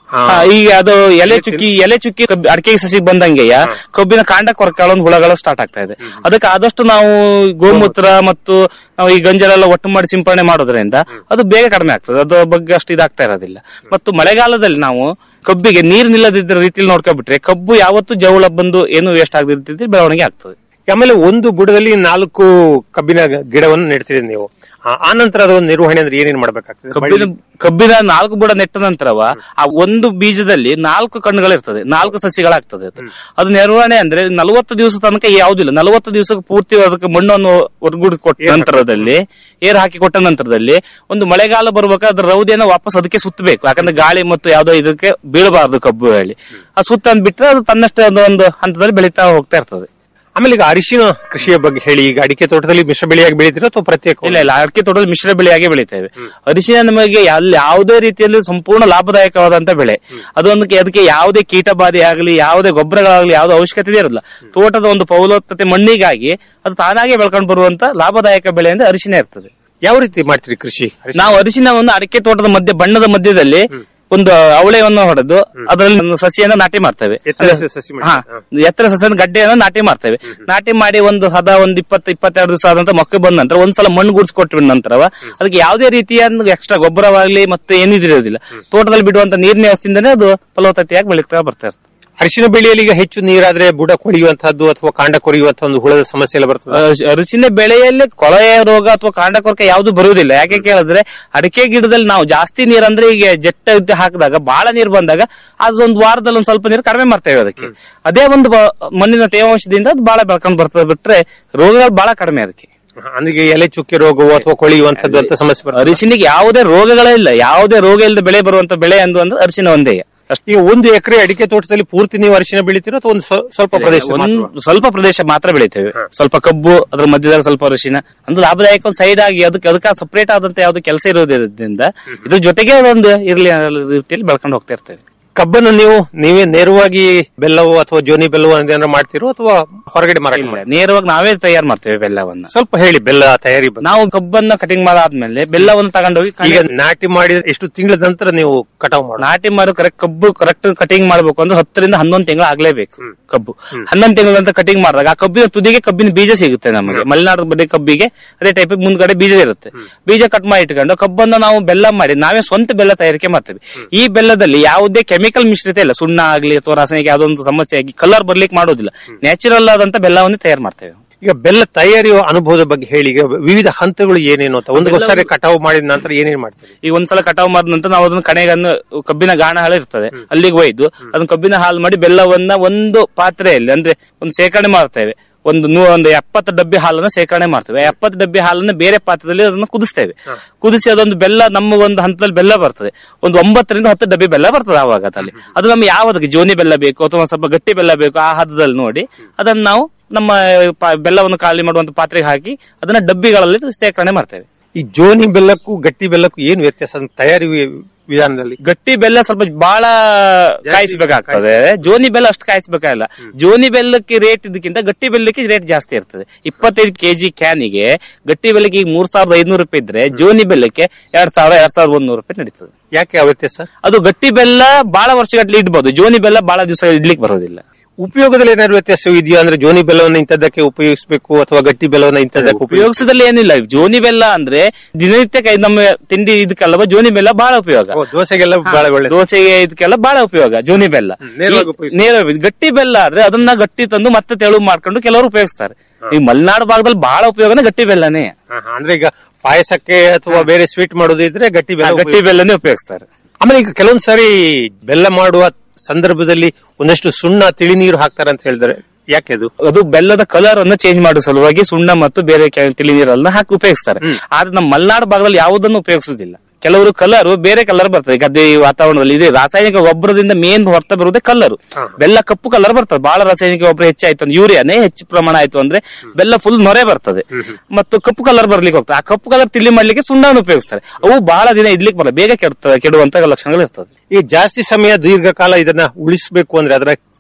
ಹಾ. ಹಾ, ಈಗ ಅದು ಎಲೆ ಚುಕ್ಕಿ ಎಲೆ ಚುಕ್ಕಿ ಕಬ್ಬಿ- ಅಡಿಕೆ ಸಸಿಗೆ ಬಂದಂಗೆಯ ಕಬ್ಬಿನ ಕಾಂಡ ಕೊರಕಾಳೊಂದು ಹುಳಗಳು ಸ್ಟಾರ್ಟ್ ಆಗ್ತಾ ಇದೆ ಅದಕ್ಕೆ ಆದಷ್ಟು ನಾವು ಗೋಮೂತ್ರ ಮತ್ತು ನಾವು ಈ ಗಂಜಲೆಲ್ಲ ಒಟ್ಟು ಮಾಡಿ ಸಿಂಪರಣೆ ಮಾಡೋದ್ರಿಂದ ಅದು ಬೇಗ ಕಡಿಮೆ ಆಗ್ತದೆ ಅದ್ರ ಬಗ್ಗೆ ಅಷ್ಟು ಇದಾಗ್ತಾ ಇರೋದಿಲ್ಲ ಮತ್ತು ಮಳೆಗಾಲದಲ್ಲಿ ನಾವು ಕಬ್ಬಿಗೆ ನೀರು ನಿಲ್ಲದಿದ್ದ ರೀತಿಯಲ್ಲಿ ನೋಡ್ಕೊಂಡ್ಬಿಟ್ರೆ ಕಬ್ಬು ಯಾವತ್ತು ಜವಳ ಬಂದು ಏನು ವೇಸ್ಟ್ ಆಗದಿದ್ದ ಬೆಳವಣಿಗೆ ಆಗ್ತದೆ ಆಮೇಲೆ ಒಂದು ಬುಡದಲ್ಲಿ ನಾಲ್ಕು ಕಬ್ಬಿನ ಗಿಡವನ್ನು ನೆಡ್ತೀರಿ ನೀವು ಆ- ಆ ನಂತರ ಅದರ ಒಂದು ನಿರ್ವಹಣೆ ಅಂದ್ರೆ ಏನೇನ್ ಮಾಡ್ಬೇಕಾಗ್ತದೆ ಕಬ್ಬಿನ ಕಬ್ಬಿನ ನಾಲ್ಕು ಬುಡ ನೆಟ್ಟ ನಂತರವ ಆ ಒಂದು ಬೀಜದಲ್ಲಿ ನಾಲ್ಕು ಕಣ್ಣುಗಳಿರ್ತದೆ ನಾಲ್ಕು ಸಸಿಗಳಾಗ್ತದೆ ಅದು. ಅದು ನಿರ್ವಹಣೆ ಅಂದ್ರೆ ನಲವತ್ತು ದಿವಸ ತನಕ ಯಾವುದಿಲ್ಲ ನಲವತ್ತು ದಿವಸಕ್ಕೆ ಪೂರ್ತಿ ಅದಕ್ಕೆ ಮಣ್ಣನ್ನು ಒರ್ಗುಡಿ ಕೊಟ್ಟ ನಂತರದಲ್ಲಿ ಏರ್ ಹಾಕಿ ಕೊಟ್ಟ ನಂತರದಲ್ಲಿ ಒಂದು ಮಳೆಗಾಲ ಬರ್ಬೇಕಾದ್ರೆ ಅದ್ರ ರೌದಿಯನ್ನು ವಾಪಸ್ ಅದಕ್ಕೆ ಸುತ್ತಬೇಕು ಯಾಕಂದ್ರೆ ಗಾಳಿ ಮತ್ತು ಯಾವ್ದೋ ಇದಕ್ಕೆ ಬೀಳಬಾರದು ಕಬ್ಬು ಹೇಳಿ ಆ ಸುತ್ತ ಅಂದ್ಬಿಟ್ರೆ ಅದು ತನ್ನಷ್ಟೇ ಅದು ಒಂದು ಹಂತದಲ್ಲಿ ಬೆಳೀತಾ ಹೋಗ್ತಾ ಇರ್ತದೆ ಆಮೇಲೆ ಈಗ ಅರಿಶಿನ ಕೃಷಿಯ ಬಗ್ಗೆ ಹೇಳಿ ಈಗ ಅಡಿಕೆ ತೋಟದಲ್ಲಿ ಮಿಶ್ರ ಬೆಳೆಯಾಗಿ ಬೆಳೀತೀರಾ ಅಥವಾ ಪ್ರತ್ಯೇಕ ಇಲ್ಲ ಇಲ್ಲ ಅಡಿಕೆ ತೋಟದಲ್ಲಿ ಮಿಶ್ರ ಬೆಳೆಯಾಗಿ ಬೆಳಿತೇವೆ ಅರಿಶಿನ ನಮಗೆ ಯಾಲ್- ಯಾವುದೇ ರೀತಿಯಲ್ಲಿ ಸಂಪೂರ್ಣ ಲಾಭದಾಯಕವಾದಂತ ಬೆಳೆ ಅದೊಂದಕ್ಕೆ ಅದಕ್ಕೆ ಯಾವುದೇ ಕೀಟ ಬಾಧೆ ಆಗಲಿ ಯಾವುದೇ ಗೊಬ್ಬರಗಳಾಗಲಿ ಯಾವುದೇ ಅವಶ್ಯಕತೆ ಇರಲ್ಲ ತೋಟದ ಒಂದು ಫಲವತ್ತತೆ ಮಣ್ಣಿಗಾಗಿ ಅದು ತಾನಾಗೆ ಬೆಳ್ಕೊಂಡು ಬರುವಂತ ಲಾಭದಾಯಕ ಬೆಳೆ ಅಂದ್ರೆ ಅರಿಶಿನ ಇರ್ತದೆ ಯಾವ ರೀತಿ ಮಾಡ್ತೀರಿ ಕೃಷಿ ಅರಿಶಿನ? ನಾವು ಅರಿಶಿನವನ್ನು ಅಡಿಕೆ ತೋಟದ ಮಧ್ಯೆ ಬಣ್ಣದ ಮಧ್ಯದಲ್ಲಿ ಒಂದು ಅವಳೆಯನ್ನು ಹೊಡೆದು ಅದರಲ್ಲಿ ಒಂದು ಸಸಿಯನ್ನ ನಾಟಿ ಮಾಡ್ತೇವೆ ಎತ್ತರ ಸಸಿ ಮಾಡಿ. ಹಾ ಹಾ. ಎತ್ತರ ಸಸ್ಯದ ಗಡ್ಡೆಯನ್ನು ನಾಟಿ ಮಾಡ್ತೇವೆ ನಾಟಿ ಮಾಡಿ ಒಂದು ಹದ ಒಂದ್ ಇಪ್ಪತ್ತು ಇಪ್ಪತ್ತೆರಡು ದಿವಸ ಆದಂತ ಮೊಕ್ಕೆ ಬಂದ ನಂತರ ಒಂದ್ಸಲ ಮಣ್ಣು ಗುಡಿಸ್ಕೊಟ್ಟ ನಂತರವ ಅದಕ್ಕೆ ಯಾವುದೇ ರೀತಿಯ ಎಕ್ಸ್ಟ್ರಾ ಗೊಬ್ಬರವಾಗ್ಲಿ ಮತ್ತೆ ಏನಿದಿರೋದಿಲ್ಲ ತೋಟದಲ್ಲಿ ಬಿಡುವಂತ ನೀರಿನ ವ್ಯವಸ್ಥೆಯಿಂದನೇ ಅದು ಫಲವತ್ತತೆಯಾಗಿ ಬೆಳೀತಾ ಬರ್ತಾ ಇರ್ತದೆ ಅರಿಶಿನ ಬೆಳೆಯಲ್ಲಿ ಈಗ ಹೆಚ್ಚು ನೀರಾದ್ರೆ ಬುಡ ಕೊಳೆಯುವಂತಹದ್ದು ಅಥವಾ ಕಾಂಡ ಕೊರೆಯುವಂತಹ ಒಂದು ಹುಳದ ಸಮಸ್ಯೆ ಎಲ್ಲ ಬರ್ತದೆ ಅರಿಶಿನ ಬೆಳೆಯಲ್ಲಿ ಕೊಳೆಯ ರೋಗ ಅಥವಾ ಕಾಂಡ ಕೊರಕ ಯಾವ್ದು ಬರುವುದಿಲ್ಲ ಯಾಕೆ ಕೇಳಿದ್ರೆ ಅಡಿಕೆ ಗಿಡದಲ್ಲಿ ನಾವು ಜಾಸ್ತಿ ನೀರಂದ್ರೆ ಈಗ ಜೆಟ್ ಇದ್ದು ಹಾಕಿದಾಗ ಬಹಳ ನೀರು ಬಂದಾಗ ಅದೊಂದು ವಾರದಲ್ಲಿ ಒಂದ್ ಸ್ವಲ್ಪ ನೀರು ಕಡಿಮೆ ಮಾಡ್ತೇವೆ ಅದಕ್ಕೆ ಅದೇ ಒಂದು ಬ- ಮಣ್ಣಿನ ತೇವಾಂಶದಿಂದ ಅದು ಬಹಳ ಬೆಳ್ಕೊಂಡ್ ಬರ್ತದೆ ಬಿಟ್ರೆ ರೋಗಗಳು ಬಹಳ ಕಡಿಮೆ ಅದಕ್ಕೆ ಅಂದ್ರೆ ಎಲೆ ಚುಕ್ಕೆ ರೋಗವು ಅಥವಾ ಕೊಳೆಯುವಂತದ್ದು ಅಂತ ಸಮಸ್ಯೆ ಬರ್ತದೆ ಅರಿಶಿನಿಗೆ ಯಾವುದೇ ರೋಗಗಳೇ ಇಲ್ಲ ಯಾವುದೇ ರೋಗ ಇಲ್ಲದೆ ಬೆಳೆ ಬರುವಂತ ಬೆಳೆ ಅಂದು ಅಂದ್ರೆ ಅರಿಶಿನ ಒಂದೇ ಈಗ ಒಂದು ಎಕರೆ ಅಡಿಕೆ ತೋಟದಲ್ಲಿ ಪೂರ್ತಿ ನೀವು ಅರಿಶಿನ ಬೆಳಿತೀರಾ ಅಥವಾ ಒಂದು ಸ್ವ- ಸ್ವಲ್ಪ ಪ್ರದೇಶ ಒಂದು ಸ್ವಲ್ಪ ಪ್ರದೇಶ ಮಾತ್ರ ಬೆಳಿತೇವೆ ಸ್ವಲ್ಪ ಕಬ್ಬು ಅದ್ರ ಮಧ್ಯದಲ್ಲಿ ಸ್ವಲ್ಪ ಅರಿಶಿನ ಒಂದು ಲಾಭದಾಯಕ ಒಂದು ಸೈಡ್ ಆಗಿ ಅದಕ್ಕೆ ಅದಕ್ಕೆ ಸಪರೇಟ್ ಆದಂತ ಯಾವ್ದು ಕೆಲಸ ಇರೋದ್ರಿಂದ ಇದ್ರ ಜೊತೆಗೆ ಒಂದು ಇರ್ಲಿ ಅನ್ನೋ ರೀತಿಯಲ್ಲಿ ಬೆಳ್ಕೊಂಡು ಹೋಗ್ತಾ ಇರ್ತೇವೆ ಕಬ್ಬನ್ನು ನೀವು ನೀವೇ ನೇರವಾಗಿ ಬೆಲ್ಲವು ಅಥವಾ ಜೋನಿ ಬೆಲ್ಲವು ಏನಾದ್ರು ಮಾಡ್ತಿರೋ ಅಥವಾ ಹೊರಗಡೆ ಮಾರಾಟ ಇಲ್ಲ, ಮಾಡಿ ನೇರವಾಗಿ ನಾವೇ ತಯಾರು ಮಾಡ್ತೇವೆ ಬೆಲ್ಲವನ್ನ ಸ್ವಲ್ಪ ಹೇಳಿ ಬೆಲ್ಲ ತಯಾರಿ ಬಗ್ಗೆ. ನಾವು ಕಬ್ಬನ್ನ ಕಟಿಂಗ್ ಮಾಡಾದ್ಮೇಲೆ ಬೆಲ್ಲವನ್ನು ತಗೊಂಡೋಗಿ ಕಣೆ- ಈಗ ನಾಟಿ ಮಾಡಿದ ಎಷ್ಟು ತಿಂಗಳ ನಂತರ ನೀವು ಕಟಾವ್ ಮಾಡಿ ನಾಟಿ ಮಾರು ಕರೆಕ್ಟ್ ಕಬ್ಬು ಕರೆಕ್ಟ್ ಕಟಿಂಗ್ ಮಾಡ್ಬೇಕು ಅಂದ್ರೆ ಹತ್ತರಿಂದ ಹನ್ನೊಂದು ತಿಂಗಳು ಆಗ್ಲೇಬೇಕು ಕಬ್ಬು ಹನ್ನೊಂದು ತಿಂಗಳ ನಂತರ ಕಟಿಂಗ್ ಮಾಡಿದಾಗ ಆ ಕಬ್ಬಿನ ತುದಿಗೆ ಕಬ್ಬಿನ ಬೀಜ ಸಿಗುತ್ತೆ ನಮಗೆ ಮಲೆನಾಡು ಬಡ್ಡಿ ಕಬ್ಬಿಗೆ ಅದೇ ಟೈಪ್ ಮುಂದ್ಗಡೆ ಬೀಜ ಇರುತ್ತೆ ಬೀಜ ಕಟ್ ಮಾಡಿ ಇಟ್ಕೊಂಡು ಕಬ್ಬನ್ನ ನಾವು ಬೆಲ್ಲ ಮಾಡಿ ನಾವೇ ಸ್ವಂತ ಬೆಲ್ಲ ತಯಾರಿಕೆ ಮಾಡ್ತೇವೆ ಈ ಬೆಲ್ಲದಲ್ಲಿ ಯಾವುದೇ ಕೆಮಿಕಲ್ ಮಿಶ್ರಿತ ಇಲ್ಲ ಸುಣ್ಣ ಆಗ್ಲಿ ಅಥವಾ ರಾಸಾಯನಿಕ ಯಾವ್ದೊಂದು ಸಮಸ್ಯೆ ಆಗಿ ಕಲರ್ ಬರ್ಲಿಕ್ಕೆ ಮಾಡೋದಿಲ್ಲ ನ್ಯಾಚುರಲ್ ಆದಂತ ಬೆಲ್ಲವನ್ನೇ ತಯಾರು ಮಾಡ್ತೇವೆ ಈಗ ಬೆಲ್ಲ ತಯಾರಿಯ ಅನುಭವದ ಬಗ್ಗೆ ಹೇಳಿ ಈಗ ವಿವಿಧ ಹಂತಗಳು ಏನೇನು ಅಂತ ಒಂದು ಸಾರಿ ಕಟಾವು ಮಾಡಿದ ನಂತರ ಏನೇನ್ ಮಾಡ್ತೀರಿ ಈಗ ಒಂದ್ಸಲ ಕಟಾವ್ ಮಾಡಿದ ನಂತರ ನಾವು ಅದನ್ನ ಕಣೆಗನ್ನು ಕಬ್ಬಿನ ಗಾಣ ಹಾಳು ಇರ್ತದೆ ಅಲ್ಲಿಗೆ ಒಯ್ದು ಅದನ್ನ ಕಬ್ಬಿನ ಹಾಲು ಮಾಡಿ ಬೆಲ್ಲವನ್ನ ಒಂದು ಪಾತ್ರೆಯಲ್ಲಿ ಅಂದ್ರೆ ಒಂದು ಶೇಖರಣೆ ಮಾಡ್ತೇವೆ ಒಂದು ನೂ ಒಂದು ಎಪ್ಪತ್ತು ಡಬ್ಬಿ ಹಾಲನ್ನ ಶೇಖರಣೆ ಮಾಡ್ತೇವೆ ಆ ಎಪ್ಪತ್ತು ಡಬ್ಬಿ ಹಾಲನ್ನ ಬೇರೆ ಪಾತ್ರದಲ್ಲಿ ಅದನ್ನ ಕುದಿಸ್ತೇವೆ ಕುದಿಸಿ ಅದೊಂದು ಬೆಲ್ಲ ನಮ್ಮ ಒಂದು ಹಂತದಲ್ಲಿ ಬೆಲ್ಲ ಬರ್ತದೆ ಒಂದು ಒಂಬತ್ತರಿಂದ ಹತ್ತು ಡಬ್ಬಿ ಬೆಲ್ಲ ಬರ್ತದೆ ಆವಾಗ ಅದಲ್ಲಿ ಅದು ನಮ್ಗೆ ಯಾವ್ದಕ್ಕೆ ಜೋನಿ ಬೆಲ್ಲ ಬೇಕು ಅಥವಾ ಒಂದ್ ಸ್ವಲ್ಪ ಗಟ್ಟಿ ಬೆಲ್ಲ ಬೇಕು ಆ ಹದದಲ್ಲಿ ನೋಡಿ ಅದನ್ನ ನಾವು ನಮ್ಮ ಪಾ- ಬೆಲ್ಲವನ್ನು ಖಾಲಿ ಮಾಡುವಂತ ಪಾತ್ರೆಗೆ ಹಾಕಿ ಅದನ್ನ ಡಬ್ಬಿಗಳಲ್ಲಿ ಶೇಖರಣೆ ಮಾಡ್ತೇವೆ ಈ ಜೋನಿ ಬೆಲ್ಲಕ್ಕೂ ಗಟ್ಟಿ ಬೆಲ್ಲಕ್ಕೂ ಏನು ವ್ಯತ್ಯಾಸ ಅಂತ ತಯಾರಿ ವಿ- ವಿಧಾನದಲ್ಲಿ ಗಟ್ಟಿ ಬೆಲ್ಲ ಸ್ವಲ್ಪ ಬಹಳ ಕಾಯಿಸ್ಬೇಕಾಗ್ತದೆ ಜೋನಿ ಬೆಲ್ಲ ಅಷ್ಟು ಕಾಯಿಸ್ಬೇಕಾಗಿಲ್ಲ ಜೋನಿ ಬೆಲ್ಲಕ್ಕೆ ರೇಟ್ ಇದಕ್ಕಿಂತ ಗಟ್ಟಿ ಬೆಲ್ಲಕ್ಕೆ ರೇಟ್ ಜಾಸ್ತಿ ಇರ್ತದೆ ಇಪ್ಪತ್ತೈದು ಕೆಜಿ ಕ್ಯಾನಿಗೆ ಗಟ್ಟಿ ಬೆಲ್ಲಕ್ಕೆ ಈಗ ಮೂರ್ ಸಾವಿರದ ಐದ್ನೂರು ರೂಪಾಯಿ ಇದ್ರೆ ಜೋನಿ ಬೆಲ್ಲಕ್ಕೆ ಎರಡ್ ಸಾವಿರ ಎರಡ್ ಸಾವಿರದ ಒಂದೂರು ರೂಪಾಯಿ ನಡೀತದೆ ಯಾಕೆ ಆ ವ್ಯತ್ಯಾಸ ಅದು ಗಟ್ಟಿ ಬೆಲ್ಲ ಬಹಳ ವರ್ಷಗಟ್ಟಲೆ ಇಡ್ಬೋದು ಜೋನಿ ಬೆಲ್ಲ ಬಹಳ ದಿವಸ ಇಡ್ಲಿಕ್ಕೆ ಬರೋದಿಲ್ಲ ಉಪಯೋಗದಲ್ಲಿ ಏನಾದ್ರು ವ್ಯತ್ಯಾಸ ಇದೆಯಾ ಅಂದ್ರೆ ಜೋನಿ ಬೆಲ್ಲವನ್ನು ಇಂಥದ್ದಕ್ಕೆ ಉಪಯೋಗಿಸಬೇಕು ಅಥವಾ ಗಟ್ಟಿ ಬೆಲ್ಲವನ್ನು ಇಂಥದ್ದಕ್ಕೆ ಉಪಯೋಗಿಸ ಉಪಯೋಗಿಸದಲ್ಲಿ ಏನಿಲ್ಲ ಜೋನಿ ಬೆಲ್ಲ ಅಂದ್ರೆ ದಿನನಿತ್ಯ ಕೈ- ನಮ್ಮ ತಿಂಡಿ ಇದಕ್ಕಲ್ಲವ ಜೋನಿ ಬೆಲ್ಲ ಬಹಳ ಉಪಯೋಗ ದೋಸೆಗೆಲ್ಲ ಬಹಳ ಒಳ್ಳೆ ದೋಸೆಗೆ ಇದಕ್ಕೆಲ್ಲ ಬಹಳ ಉಪಯೋಗ ಜೋನಿ ಬೆಲ್ಲ ನೇರವಾಗಿ ಈ- ಉಪಯೋಗಿಸ್ತಾರೆ. ನೇರವಾಗಿ ಗಟ್ಟಿ ಬೆಲ್ಲ ಆದ್ರೆ ಅದನ್ನ ಗಟ್ಟಿ ತಂದು ಮತ್ತೆ ತೆಳು ಮಾಡ್ಕೊಂಡು ಕೆಲವರು ಉಪಯೋಗಿಸ್ತಾರೆ ಈ ಮಲೆನಾಡು ಭಾಗದಲ್ಲಿ ಬಹಳ ಉಪಯೋಗನೇ ಗಟ್ಟಿ ಬೆಲ್ಲನೇ ಅಂದ್ರೆ ಈಗ ಪಾಯಸಕ್ಕೆ ಅಥವಾ ಬೇರೆ ಸ್ವೀಟ್ ಮಾಡೋದಿದ್ರೆ ಗಟ್ಟಿ ಆ ಬೆಲ್ಲ ಗಟ್ಟಿ ಬೆಲ್ಲನೇ ಉಪಯೋಗಿಸ್ತಾರೆ ಆಮೇಲೆ ಈಗ ಕೆಲವೊಂದ್ ಸಾರಿ ಬೆಲ್ಲ ಮಾಡುವ ಸಂದರ್ಭದಲ್ಲಿ ಒಂದಷ್ಟು ಸುಣ್ಣ ತಿಳಿ ನೀರು ಹಾಕ್ತಾರೆ ಅಂತ ಹೇಳಿದ್ರೆ ಯಾಕೆ ಅದು ಅದು ಬೆಲ್ಲದ ಕಲರ್ ಅನ್ನ ಚೇಂಜ್ ಮಾಡೋ ಸಲುವಾಗಿ ಸುಣ್ಣ ಮತ್ತು ಬೇರೆ ಕೆ- ತಿಳಿ ನೀರನ್ನ ಹಾಕಿ ಉಪಯೋಗಿಸ್ತಾರೆ ಆದ್ರೆ ನಮ್ಮ ಮಲೆನಾಡು ಭಾಗದಲ್ಲಿ ಯಾವುದನ್ನು ಉಪಯೋಗಿಸುದಿಲ್ಲ ಕೆಲವರು ಕಲರ್ ಬೇರೆ ಕಲರ್ ಬರ್ತದೆ ಗದ್ದೆ ವಾತಾವರಣದಲ್ಲಿ ಇದೆ ರಾಸಾಯನಿಕ ಗೊಬ್ಬರದಿಂದ ಮೇನ್ ಹೊರತ ಬರುವುದೇ ಕಲರ್ ಬೆಲ್ಲ ಕಪ್ಪು ಕಲರ್ ಬರ್ತದೆ ಬಹಳ ರಾಸಾಯನಿಕ ಗೊಬ್ಬರ ಹೆಚ್ಚಾಯ್ತು ಅಂದ್ರೆ ಯೂರಿಯಾನೇ ಹೆಚ್ಚು ಪ್ರಮಾಣ ಆಯ್ತು ಅಂದ್ರೆ ಬೆಲ್ಲ ಫುಲ್ ನೊರೆ ಬರ್ತದೆ ಮತ್ತು ಕಪ್ಪು ಕಲರ್ ಬರ್ಲಿಕ್ಕೆ ಹೋಗ್ತದೆ ಆ ಕಪ್ಪು ಕಲರ್ ತಿಳಿ ಮಾಡ್ಲಿಕ್ಕೆ ಸುಣ್ಣವನ್ನು ಉಪಯೋಗಿಸ್ತಾರೆ ಅವು ಬಹಳ ದಿನ ಇಡ್ಲಿಕ್ಕೆ ಬರಲ್ಲ ಬೇಗ ಕೆಡ್ತದೆ ಕೆಡುವಂತ ಲಕ್ಷಣಗಳು ಇರ್ತದೆ ಈ ಜಾಸ್ತಿ ಸಮಯ ದೀರ್ಘಕಾಲ ಇದನ್ನ ಉಳಿಸಬೇಕು ಅಂದ್ರೆ ಅದರ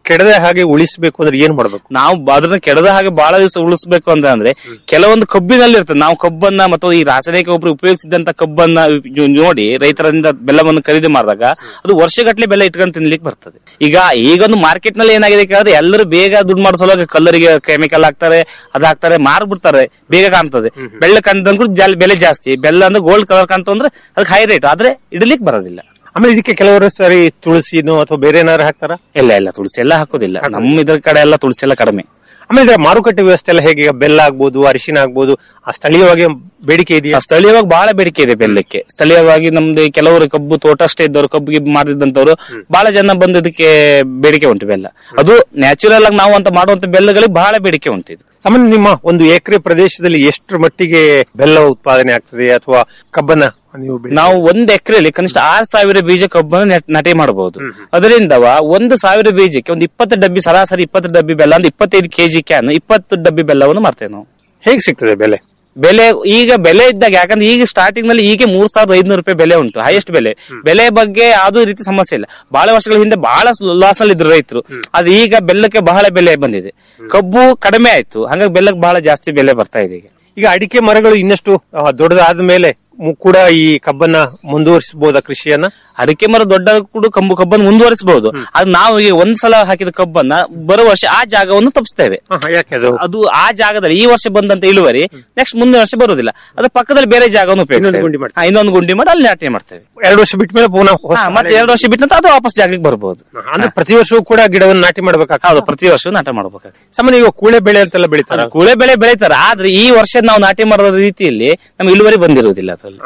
ಕೆಡದ ಹಾಗೆ ಉಳಿಸಬೇಕು ಅಂದ್ರೆ ಏನ್ ಮಾಡ್ಬೇಕು ನಾವು ಅದನ್ನ ಕೆಡದ ಹಾಗೆ ಬಹಳ ದಿವಸ ಉಳಿಸ್ಬೇಕು ಅಂತ ಅಂದ್ರೆ ಕೆಲವೊಂದು ಕಬ್ಬಿನಲ್ಲಿ ಇರ್ತದೆ ನಾವು ಕಬ್ಬನ್ನ ಮತ್ತು ಈ ರಾಸಾಯನಿಕ ಗೊಬ್ಬರ ಉಪಯೋಗಿಸಿದಂತ ಕಬ್ಬನ್ನ ಇವ್ ನೋಡಿ ರೈತರಿಂದ ಬೆಲ್ಲವನ್ನು ಖರೀದಿ ಮಾಡಿದಾಗ ಅದು ವರ್ಷಗಟ್ಟಲೆ ಬೆಲ್ಲ ಇಟ್ಕೊಂಡು ತಿನ್ಲಿಕ್ಕೆ ಬರ್ತದೆ ಈಗ ಈಗೊಂದು ಮಾರ್ಕೆಟ್ ನಲ್ಲಿ ಏನಾಗಿದೆ ಕೇಳಿದ್ರೆ ಎಲ್ಲರೂ ಬೇಗ ದುಡ್ಡು ಮಾಡೋ ಸಲುವಾಗಿ ಕಲ್ಲರಿಗೆ ಕೆಮಿಕಲ್ ಹಾಕ್ತಾರೆ ಅದ್ ಹಾಕ್ತಾರೆ ಮಾರ್ಬಿಡ್ತಾರೆ ಬೇಗ ಕಾಣ್ತದೆ ಬೆಲ್ಲ ಕಂಡಂಗೂ ಬೆಲೆ ಜಾಸ್ತಿ ಬೆಲ್ಲ ಅಂದ್ರೆ ಗೋಲ್ಡ್ ಕಲರ್ ಕಾಣ್ತು ಅಂದ್ರೆ ಅದಕ್ಕೆ ಹೈ ರೇಟ್ ಆದ್ರೆ ಇಡ್ಲಿಕ್ಕೆ ಬರೋದಿಲ್ಲ ಆಮೇಲೆ ಇದಕ್ಕೆ ಕೆಲವರು ಸರಿ ತುಳಸಿನೋ ಅಥವಾ ಬೇರೆ ಏನಾದ್ರು ಹಾಕ್ತಾರ ಇಲ್ಲ ಇಲ್ಲ ತುಳಸಿ ಎಲ್ಲ ಹಾಕೋದಿಲ್ಲ ನಮ್ಮ ಇದ್ರ ಕಡೆ ಎಲ್ಲ ತುಳಸಿ ಎಲ್ಲ ಕಡಿಮೆ ಆಮೇಲೆ ಇದರ ಮಾರುಕಟ್ಟೆ ವ್ಯವಸ್ಥೆ ಎಲ್ಲ ಹೇಗೆ ಈಗ ಬೆಲ್ಲ ಆಗ್ಬೋದು ಅರಿಶಿನ ಆಗ್ಬೋದು ಆ ಸ್ಥಳೀಯವಾಗಿ ಬೇಡಿಕೆ ಇದೆಯಾ ಸ್ಥಳೀಯವಾಗಿ ಬಹಳ ಬೇಡಿಕೆ ಇದೆ ಬೆಲ್ಲಕ್ಕೆ ಸ್ಥಳೀಯವಾಗಿ ನಮ್ದು ಕೆಲವರು ಕಬ್ಬು ತೋಟ ಅಷ್ಟೇ ಇದ್ದವರು ಕಬ್ಬಿಗೆ ಮಾಡಿದಂತವ್ರು ಬಹಳ ಜನ ಬಂದು ಇದಕ್ಕೆ ಬೇಡಿಕೆ ಉಂಟು ಬೆಲ್ಲ ಅದು ನ್ಯಾಚುರಲ್ ಆಗಿ ನಾವು ಅಂತ ಮಾಡುವಂತ ಬೆಲ್ಲಗಳಿಗೆ ಬಹಳ ಬೇಡಿಕೆ ಉಂಟು ಇದು ಸಾಮಾನ್ಯ ನಿಮ್ಮ ಒಂದು ಎಕರೆ ಪ್ರದೇಶದಲ್ಲಿ ಎಷ್ಟರ ಮಟ್ಟಿಗೆ ಬೆಲ್ಲ ಉತ್ಪಾದನೆ ಆಗ್ತದೆ ಅಥವಾ ಕಬ್ಬನ್ನ ನೀವು ಬೆಳೆ- ನಾವು ಒಂದ್ ಎಕರೆಯಲ್ಲಿ ಕನಿಷ್ಠ ಆರ್ ಸಾವಿರ ಬೀಜ ಕಬ್ಬನ್ನು ನೆಟ್- ನಾಟಿ ಮಾಡಬಹುದು ಅದರಿಂದವ ಒಂದು ಸಾವಿರ ಬೀಜಕ್ಕೆ ಒಂದು ಇಪ್ಪತ್ತು ಡಬ್ಬಿ ಸರಾಸರಿ ಇಪ್ಪತ್ತು ಡಬ್ಬಿ ಬೆಲ್ಲ ಅಂದ್ರೆ ಇಪ್ಪತ್ತೈದು ಕೆಜಿ ಕ್ಯಾನ್ ಇಪ್ಪತ್ತು ಡಬ್ಬಿ ಬೆಲ್ಲವನ್ನು ಮಾರ್ತೇವೆ ನಾವು ಹೇಗೆ ಸಿಗ್ತದೆ ಬೆಲೆ ಬೆಲೆ ಈಗ ಬೆಲೆ ಇದ್ದಾಗ ಯಾಕಂದ್ರೆ ಈಗ ಸ್ಟಾರ್ಟಿಂಗ್ ನಲ್ಲಿ ಈಗ ಮೂರ್ ಸಾವಿರದ ಐದ್ನೂರು ರೂಪಾಯಿ ಬೆಲೆ ಉಂಟು ಹೈಯೆಸ್ಟ್ ಬೆಲೆ ಬೆಲೆ ಬಗ್ಗೆ ಯಾವುದೇ ರೀತಿ ಸಮಸ್ಯೆ ಇಲ್ಲ ಬಹಳ ವರ್ಷಗಳ ಹಿಂದೆ ಬಹಳ ಲಾಸ್ ನಲ್ಲಿ ಇದ್ರು ರೈತರು ಅದು ಈಗ ಬೆಲ್ಲಕ್ಕೆ ಬಹಳ ಬೆಲೆ ಬಂದಿದೆ ಕಬ್ಬು ಕಡಿಮೆ ಆಯ್ತು ಹಾಗಾಗಿ ಬೆಲ್ಲಕ್ಕೆ ಬಹಳ ಜಾಸ್ತಿ ಬೆಲೆ ಬರ್ತಾ ಇದೆ ಈಗ ಈಗ ಅಡಿಕೆ ಮರಗಳು ಇನ್ನಷ್ಟು ಆ, ದೊಡ್ಡದಾದ ಮೇಲೆ ಮು- ಕೂಡ ಈ ಕಬ್ಬನ್ನ ಮುಂದುವರಿಸಬಹುದಾ ಕೃಷಿಯನ್ನ ಅಡಿಕೆ ಮರ ದೊಡ್ಡ ಕೂಡ ಕಬ್ಬು ಕಬ್ಬನ್ನು ಮುಂದುವರಿಸಬಹುದು ಅದು ನಾವು ಈಗ ಒಂದ್ ಸಲ ಹಾಕಿದ ಕಬ್ಬನ್ನ ಬರೋ ವರ್ಷ ಆ ಜಾಗವನ್ನು ತಪ್ಪಿಸ್ತೇವೆ ಹ, ಹ, ಯಾಕೆ ಅದು ಅದು ಆ ಜಾಗದಲ್ಲಿ ಈ ವರ್ಷ ಬಂದಂತ ಇಳುವರಿ ನೆಕ್ಸ್ಟ್ ಮುಂದಿನ ವರ್ಷ ಬರುವುದಿಲ್ಲ ಅದ್ರ ಪಕ್ಕದಲ್ಲಿ ಬೇರೆ ಜಾಗವನ್ನು ಇನ್ನೊಂದು ಗುಂಡಿ ಉಪಯೋಗಿಸ್ತೇವೆ ಮಾಡ್ತೇವೆ. ಹಾ, ಇನ್ನೊಂದು ಗುಂಡಿ ಮಾಡಿ ಅಲ್ಲಿ ನಾಟಿ ಮಾಡ್ತೇವೆ ಎರಡು ವರ್ಷ ಬಿಟ್ಟ ಮೇಲೆ ಪುನಃ ಹೊಸ ಹಾ, ಮತ್ತೆ ಎರಡು ವರ್ಷ ಬಿಟ್ಟು ಅದು ವಾಪಸ್ ಜಾಗಕ್ಕೆ ಬರ್ಬೋದು ಅಂದ್ರೆ ಪ್ರತಿ ವರ್ಷವೂ ಕೂಡ ಗಿಡವನ್ನು ನಾಟಿ ಮಾಡ್ಬೇಕಾಗ್ತದೆ ಹೌದು ಪ್ರತಿ ವರ್ಷ ನಾಟ ಮಾಡ್ಬೇಕಾಗ್ತದೆ ಸಾಮಾನ್ಯ ಈಗ ಕೂಳೆ ಬೆಳೆ ಅಂತೆಲ್ಲ ಬೆಳಿತಾರ ಕೂಳೆ ಬೆಳೆ ಬೆಳೀತಾರೆ ಆದ್ರೆ ಈ ವರ್ಷ ನಾವು ನಾಟಿ ಮಾಡೋ ರೀತಿಯಲ್ಲಿ ನಮ್ಗೆ ಇಳುವರಿ ಬಂದಿರುವುದಿಲ್ಲ ಅದ್ರಲ್ಲಿ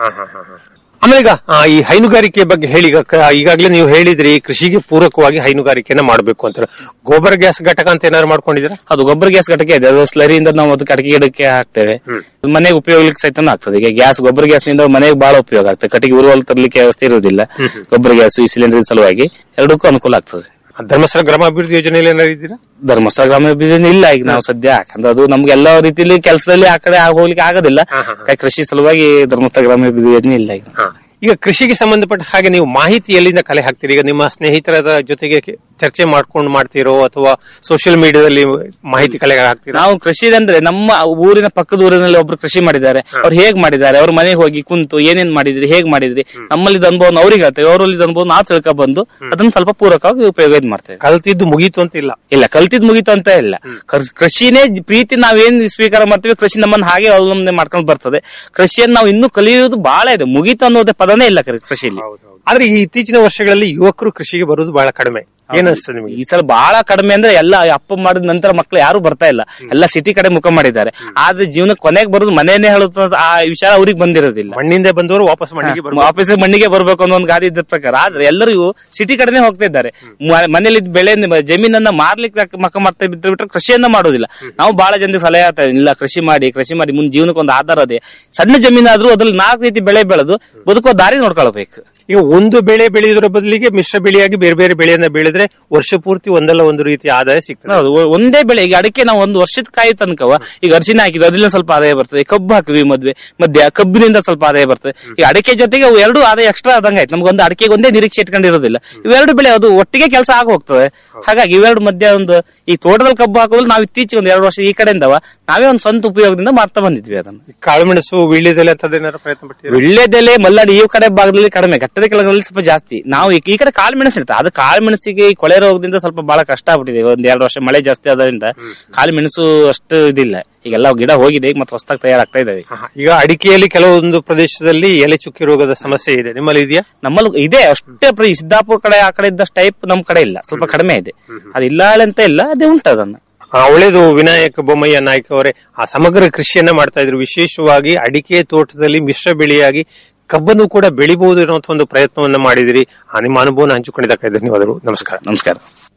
ಆಮೇಲೆ ಈಗ ಆ, ಈ ಹೈನುಗಾರಿಕೆ ಬಗ್ಗೆ ಹೇಳಿ ಈಗ ಕ- ಈಗಾಗಲೇ ನೀವು ಹೇಳಿದ್ರಿ ಕೃಷಿಗೆ ಪೂರಕವಾಗಿ ಹೈನುಗಾರಿಕೆನ ಮಾಡಬೇಕು ಅಂತ ಗೋಬರ್ ಗ್ಯಾಸ್ ಘಟಕ ಅಂತ ಏನಾದ್ರು ಮಾಡ್ಕೊಂಡಿದ್ದೀರಾ ಅದು ಗೊಬ್ಬರ ಗ್ಯಾಸ್ ಘಟಕ ಇದೆ ಅದು ಸ್ಲರಿಯಿಂದ ನಾವು ಅದು ಕಟ್ಟಿಗೆ ಗಿಡಕ್ಕೆ ಹಾಕ್ತೇವೆ ಮನೆಗೆ ಉಪಯೋಗಕ್ಕೆ ಸಹಿತ ಆಗ್ತದೆ ಈಗ ಗ್ಯಾಸ್ ಗೊಬ್ಬರ ಗ್ಯಾಸ್ ನಿಂದ ಮನೆಗೆ ಬಹಳ ಉಪಯೋಗ ಆಗ್ತದೆ ಕಟ್ಟಿಗೆ ಉರುವಲ್ ತರಲಿಕ್ಕೆ ವ್ಯವಸ್ಥೆ ಇರುವುದಿಲ್ಲ ಗೊಬ್ಬರ ಗ್ಯಾಸ್ ಈ ಸಿಲಿಂಡರ್ ಸಲುವಾಗಿ ಎರಡಕ್ಕೂ ಅನುಕೂಲ ಆಗ್ತದೆ ಧರ್ಮಸ್ಥಳ ಗ್ರಾಮಾಭಿವೃದ್ಧಿ ಯೋಜನೆಯಲ್ಲಿ ಏನಾದ್ರು ಇದ್ದೀರಾ ಧರ್ಮಸ್ಥಳ ಗ್ರಾಮ ಬಿಸಿನೆಸ್ ಇಲ್ಲ ಈಗ ನಾವು ಸದ್ಯ ಯಾಕಂದ್ರೆ ಅದು ನಮ್ಗೆ ಎಲ್ಲ ರೀತಿಯಲ್ಲಿ ಕೆಲಸದಲ್ಲಿ ಆ ಕಡೆ ಆಗ್ ಹೋಗ್ಲಿಕ್ಕೆ ಆಗೋದಿಲ್ಲ ಯಾಕೆ ಕೃಷಿ ಸಲುವಾಗಿ ಧರ್ಮಸ್ಥಳ ಗ್ರಾಮ ಯೋಜನೆ ಇಲ್ಲ ಈಗ ಈಗ ಕೃಷಿಗೆ ಸಂಬಂಧಪಟ್ಟ ಹಾಗೆ ನೀವು ಮಾಹಿತಿ ಎಲ್ಲಿಂದ ಕಲೆ ಹಾಕ್ತೀರಿ ಈಗ ನಿಮ್ಮ ಸ್ನೇಹಿತರ ಜೊತೆಗೆ ಕೆ- ಚರ್ಚೆ ಮಾಡ್ಕೊಂಡು ಮಾಡ್ತೀರೋ ಅಥವಾ ಸೋಷಿಯಲ್ ಮೀಡಿಯಾದಲ್ಲಿ ಮಾಹಿತಿ ಕಲೆ ಹಾಕ್ತೀರಾ ನಾವು ಕೃಷಿ ಅಂದ್ರೆ ನಮ್ಮ ಊರಿನ ಪಕ್ಕದ ಊರಿನಲ್ಲಿ ಒಬ್ರು ಕೃಷಿ ಮಾಡಿದ್ದಾರೆ ಅವ್ರು ಹೇಗ್ ಮಾಡಿದ್ದಾರೆ ಅವ್ರ ಮನೆಗೆ ಹೋಗಿ ಕುಂತು ಏನೇನ್ ಮಾಡಿದ್ರಿ ಹೇಗ್ ಮಾಡಿದ್ರಿ ನಮ್ಮಲ್ಲಿ ಅನುಭವ ಅವ್ರಿಗೆ ಹೇಳ್ತೇವೆ ಅವರಲ್ಲಿ ಅನುಭವ ನಾವು ತಿಳ್ಕೊ ಬಂದು ಅದನ್ನ ಸ್ವಲ್ಪ ಪೂರಕವಾಗಿ ಉಪಯೋಗ ಇದ್ ಮಾಡ್ತೇವೆ ಕಲ್ತಿದ್ದು ಮುಗೀತು ಅಂತ ಇಲ್ಲ ಇಲ್ಲ ಕಲ್ತಿದ್ ಮುಗೀತು ಅಂತ ಇಲ್ಲ ಕರ್- ಕೃಷಿನೇ ಜ- ಪ್ರೀತಿ ನಾವೇನ್ ಸ್ವೀಕಾರ ಮಾಡ್ತೀವಿ ಕೃಷಿ ನಮ್ಮನ್ನ ಹಾಗೆ ಅವಲಂಬನೆ ಮಾಡ್ಕೊಂಡು ಬರ್ತದೆ ಕೃಷಿಯನ್ನು ನಾವು ಇನ್ನೂ ಕಲಿಯುವುದು ಬಹಳ ಇದೆ ಮುಗೀತು ಅನ್ನೋದೇ ಪದನೇ ಇಲ್ಲ ಕೃ- ಕೃಷಿಯಲ್ಲಿ ಆದ್ರೆ ಈ ಇತ್ತೀಚಿನ ವರ್ಷಗಳಲ್ಲಿ ಯುವಕರು ಕೃಷಿಗೆ ಬರುವುದು ಬಹಳ ಕಡಿಮೆ ಏನಿಸ್ತದೆ ನಿಮಗೆ ಈ ಸಲ ಬಹಳ ಕಡಿಮೆ ಅಂದ್ರೆ ಎಲ್ಲ ಅಪ್ಪ ಮಾಡಿದ ನಂತರ ಮಕ್ಳು ಯಾರು ಬರ್ತಾ ಇಲ್ಲ ಎಲ್ಲ ಸಿಟಿ ಕಡೆ ಮುಖ ಮಾಡಿದ್ದಾರೆ ಆದ್ರೆ ಜೀವನ ಕೊನೆಗೆ ಬರೋದು ಮನೆಯೇ ಹೇಳುತ್ತ ಆ ವಿಚಾರ ಅವ್ರಿಗೆ ಬಂದಿರೋದಿಲ್ಲ ಮಣ್ಣಿಂದ ಬಂದವರು ವಾಪಸ್ ಮಣ್ಣಿಗೆ ಬರ್ಬೇಕು ಆಫೀಸ್ ಮಣ್ಣಿಗೆ ಬರ್ಬೇಕು ಅನ್ನೋ ಒಂದು ಗಾದಿ ಇದ್ದ ಪ್ರಕಾರ ಆದ್ರೆ ಎಲ್ಲರಿಗೂ ಸಿಟಿ ಕಡೆನೆ ಹೋಗ್ತಾ ಇದ್ದಾರೆ ಮ- ಮನೇಲಿ ಇದ್ದ ಬೆಳೆ ಜಮೀನನ್ನ ಮಾರ್ಲಿಕ್ಕೆ ಮಕ್ಕ ಮಾಡ್ತಾ ಬಿಟ್ಟರೆ ಬಿಟ್ರೆ ಕೃಷಿಯನ್ನ ಮಾಡೋದಿಲ್ಲ ನಾವು ಬಹಳ ಜನರಿಗೆ ಸಲಹೆ ಆಗ್ತಾ ಇಲ್ಲ ಕೃಷಿ ಮಾಡಿ ಕೃಷಿ ಮಾಡಿ ಮುಂದೆ ಜೀವನಕ್ಕೆ ಒಂದು ಆಧಾರ ಅದೇ ಸಣ್ಣ ಜಮೀನಾದ್ರೂ ಅದ್ರಲ್ಲಿ ನಾಲ್ಕು ರೀತಿ ಬೆಳೆ ಬೆಳೆದು ಬದುಕೋ ದಾರಿ ನೋಡ್ಕೊಳ್ಬೇಕು ಈಗ ಒಂದು ಬೆಳೆ ಬೆಳೆಯೋದ್ರ ಬದಲಿಗೆ ಮಿಶ್ರ ಬೆಳೆಯಾಗಿ ಬೇರೆ ಬೇರೆ ಬೆಳೆಯನ್ನ ಬೆಳೆದ್ರೆ ವರ್ಷ ಪೂರ್ತಿ ಒಂದಲ್ಲ ಒಂದು ರೀತಿಯ ಆದಾಯ ಸಿಗ್ತದೆ ಹೌದು ಒ- ಒಂದೇ ಬೆಳೆ ಈಗ ಅಡಿಕೆ ನಾವು ಒಂದು ವರ್ಷದ ಕಾಯಿ ತನಕವ ಈಗ ಅರಿಶಿನ ಹಾಕಿದ್ವಿ ಅದರಿಂದ ಸ್ವಲ್ಪ ಆದಾಯ ಬರ್ತದೆ ಕಬ್ಬು ಹಾಕಿದ್ವಿ ಮದ್ವೆ ಮಧ್ಯ ಕಬ್ಬಿನಿಂದ ಸ್ವಲ್ಪ ಆದಾಯ ಬರ್ತದೆ ಈಗ ಅಡಿಕೆ ಜೊತೆಗೆ ಅವು ಎರಡು ಆದಾಯ ಎಕ್ಸ್ಟ್ರಾ ಆದಂಗ ಆಯ್ತು ನಮ್ಗೆ ಒಂದು ಅಡಿಕೆಗೆ ಒಂದೇ ನಿರೀಕ್ಷೆ ಇಟ್ಕೊಂಡಿರೋದಿಲ್ಲ ಇವೆರಡು ಬೆಳೆ ಅದು ಒಟ್ಟಿಗೆ ಕೆಲಸ ಆಗ ಹೋಗ್ತದೆ ಹಾಗಾಗಿ ಇವೆರಡು ಮಧ್ಯ ಒಂದು ಈ ತೋಟದಲ್ಲಿ ಕಬ್ಬು ಹಾಕೋದ್ರಲ್ಲಿ ನಾವು ಇತ್ತೀಚೆಗೆ ಒಂದು ಎರಡು ವರ್ಷ ಈ ಕಡೆಯಿಂದವ ನಾವೇ ಒಂದು ಸ್ವಂತ ಉಪಯೋಗದಿಂದ ಮಾಡ್ತಾ ಬಂದಿದ್ವಿ ಅದನ್ನು ಈ ಕಾಳುಮೆಣಸು ವೀಳ್ಯದೆಲೆ ಅಂತದೇನಾರು ಪ್ರಯತ್ನ ಪಟ್ಟಿದ್ದೀರಾ ವಿಳ್ಯದೆಲೆ ಮಲ್ನಾಡಿ ಈ ಕಡೆ ಭಾಗದಲ್ಲಿ ಕಡಿಮೆ ಘಟ್ಟದ ಕೆಳಗಲ್ಲಿ ಸ್ವಲ್ಪ ಜಾಸ್ತಿ ನಾವು ಈ ಈ ಕಡೆ ಕಾಳು ಮೆಣಸು ಇರ್ತದೆ ಅದು ಕಾಳು ಮೆಣಸಿಗೆ ಈ ಕೊಳೆ ರೋಗದಿಂದ ಸ್ವಲ್ಪ ಬಹಳ ಕಷ್ಟ ಆಗ್ಬಿಟ್ಟಿದೆ ಒಂದ್ ಎರಡು ವರ್ಷ ಮಳೆ ಜಾಸ್ತಿ ಆದ್ರಿಂದ ಕಾಳು ಮೆಣಸು ಅಷ್ಟು ಇದಿಲ್ಲ ಈಗೆಲ್ಲ ಗಿಡ ಹೋಗಿದೆ ಈಗ ಮತ್ತೆ ಹೊಸದಾಗಿ ತಯಾರಾಗ್ತಾ ಇದಾವೆ ಆಹಾ. ಈಗ ಅಡಿಕೆಯಲ್ಲಿ ಕೆಲವೊಂದು ಪ್ರದೇಶದಲ್ಲಿ ಎಲೆ ಚುಕ್ಕಿ ರೋಗದ ಸಮಸ್ಯೆ ಇದೆ ನಿಮ್ಮಲ್ಲಿ ಇದೆಯಾ ನಮ್ಮಲ್ಲಿ ಇದೆ ಅಷ್ಟೇ ಪ್ರ- ಈ ಸಿದ್ದಾಪುರ ಕಡೆ ಆ ಕಡೆ ಇದ್ದಷ್ಟು ಟೈಪ್ ನಮ್ ಕಡೆ ಇಲ್ಲ ಸ್ವಲ್ಪ ಕಡಿಮೆ ಇದೆ ಅದು ಇಲ್ಲ ಅಂತ ಇಲ್ಲ ಅದೇ ಉಂಟು ಅದನ್ನ ಆ, ಒಳ್ಳೇದು ವಿನಾಯಕ ಬೊಮ್ಮಯ್ಯ ನಾಯ್ಕ ಅವರೇ ಆ ಸಮಗ್ರ ಕೃಷಿಯನ್ನ ಮಾಡ್ತಾ ಇದ್ರು ವಿಶೇಷವಾಗಿ ಅಡಿಕೆ ತೋಟದಲ್ಲಿ ಮಿಶ್ರ ಬೆಳೆಯಾಗಿ ಕಬ್ಬನ್ನು ಕೂಡ ಬೆಳಿಬಹುದು ಅನ್ನುವಂಥ ಒಂದು ಪ್ರಯತ್ನವನ್ನ ಮಾಡಿದಿರಿ ಆ ನಿಮ್ಮ ಅನುಭವನ ಹಂಚಿಕೊಂಡಿದ್ದಕ್ಕೆ ಧನ್ಯವಾದಗಳು ನಮಸ್ಕಾರ ನಮಸ್ಕಾರ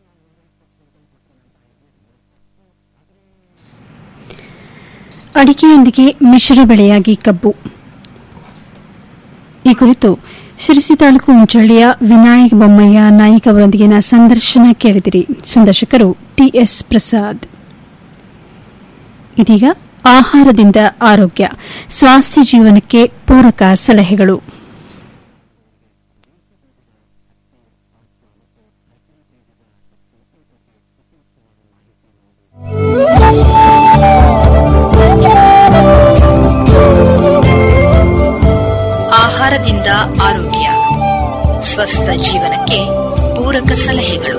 ಅಡಿಕೆಯೊಂದಿಗೆ ಮಿಶ್ರ ಬೆಳೆಯಾಗಿ ಕಬ್ಬು ಈ ಕುರಿತು ಶಿರಸಿ ತಾಲೂಕು ಉಂಚಳ್ಳಿಯ ವಿನಾಯಕ ಬೊಮ್ಮಯ್ಯ ನಾಯ್ಕ ಅವರೊಂದಿಗಿನ ಸಂದರ್ಶನ ಕೇಳಿದಿರಿ ಸಂದರ್ಶಕರು ಟಿಎಸ್ ಪ್ರಸಾದ್ ಇದೀಗ ಆಹಾರದಿಂದ ಆರೋಗ್ಯ ಸ್ವಾಸ್ಥ್ಯ ಜೀವನಕ್ಕೆ ಪೂರಕ ಸಲಹೆಗಳು ಆಹಾರದಿಂದ ಆರೋಗ್ಯ ಸ್ವಸ್ಥ ಜೀವನಕ್ಕೆ ಪೂರಕ ಸಲಹೆಗಳು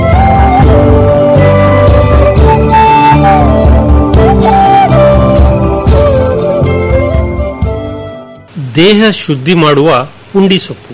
ದೇಹ ಶುದ್ಧಿ ಮಾಡುವ ಪುಂಡಿ ಸೊಪ್ಪು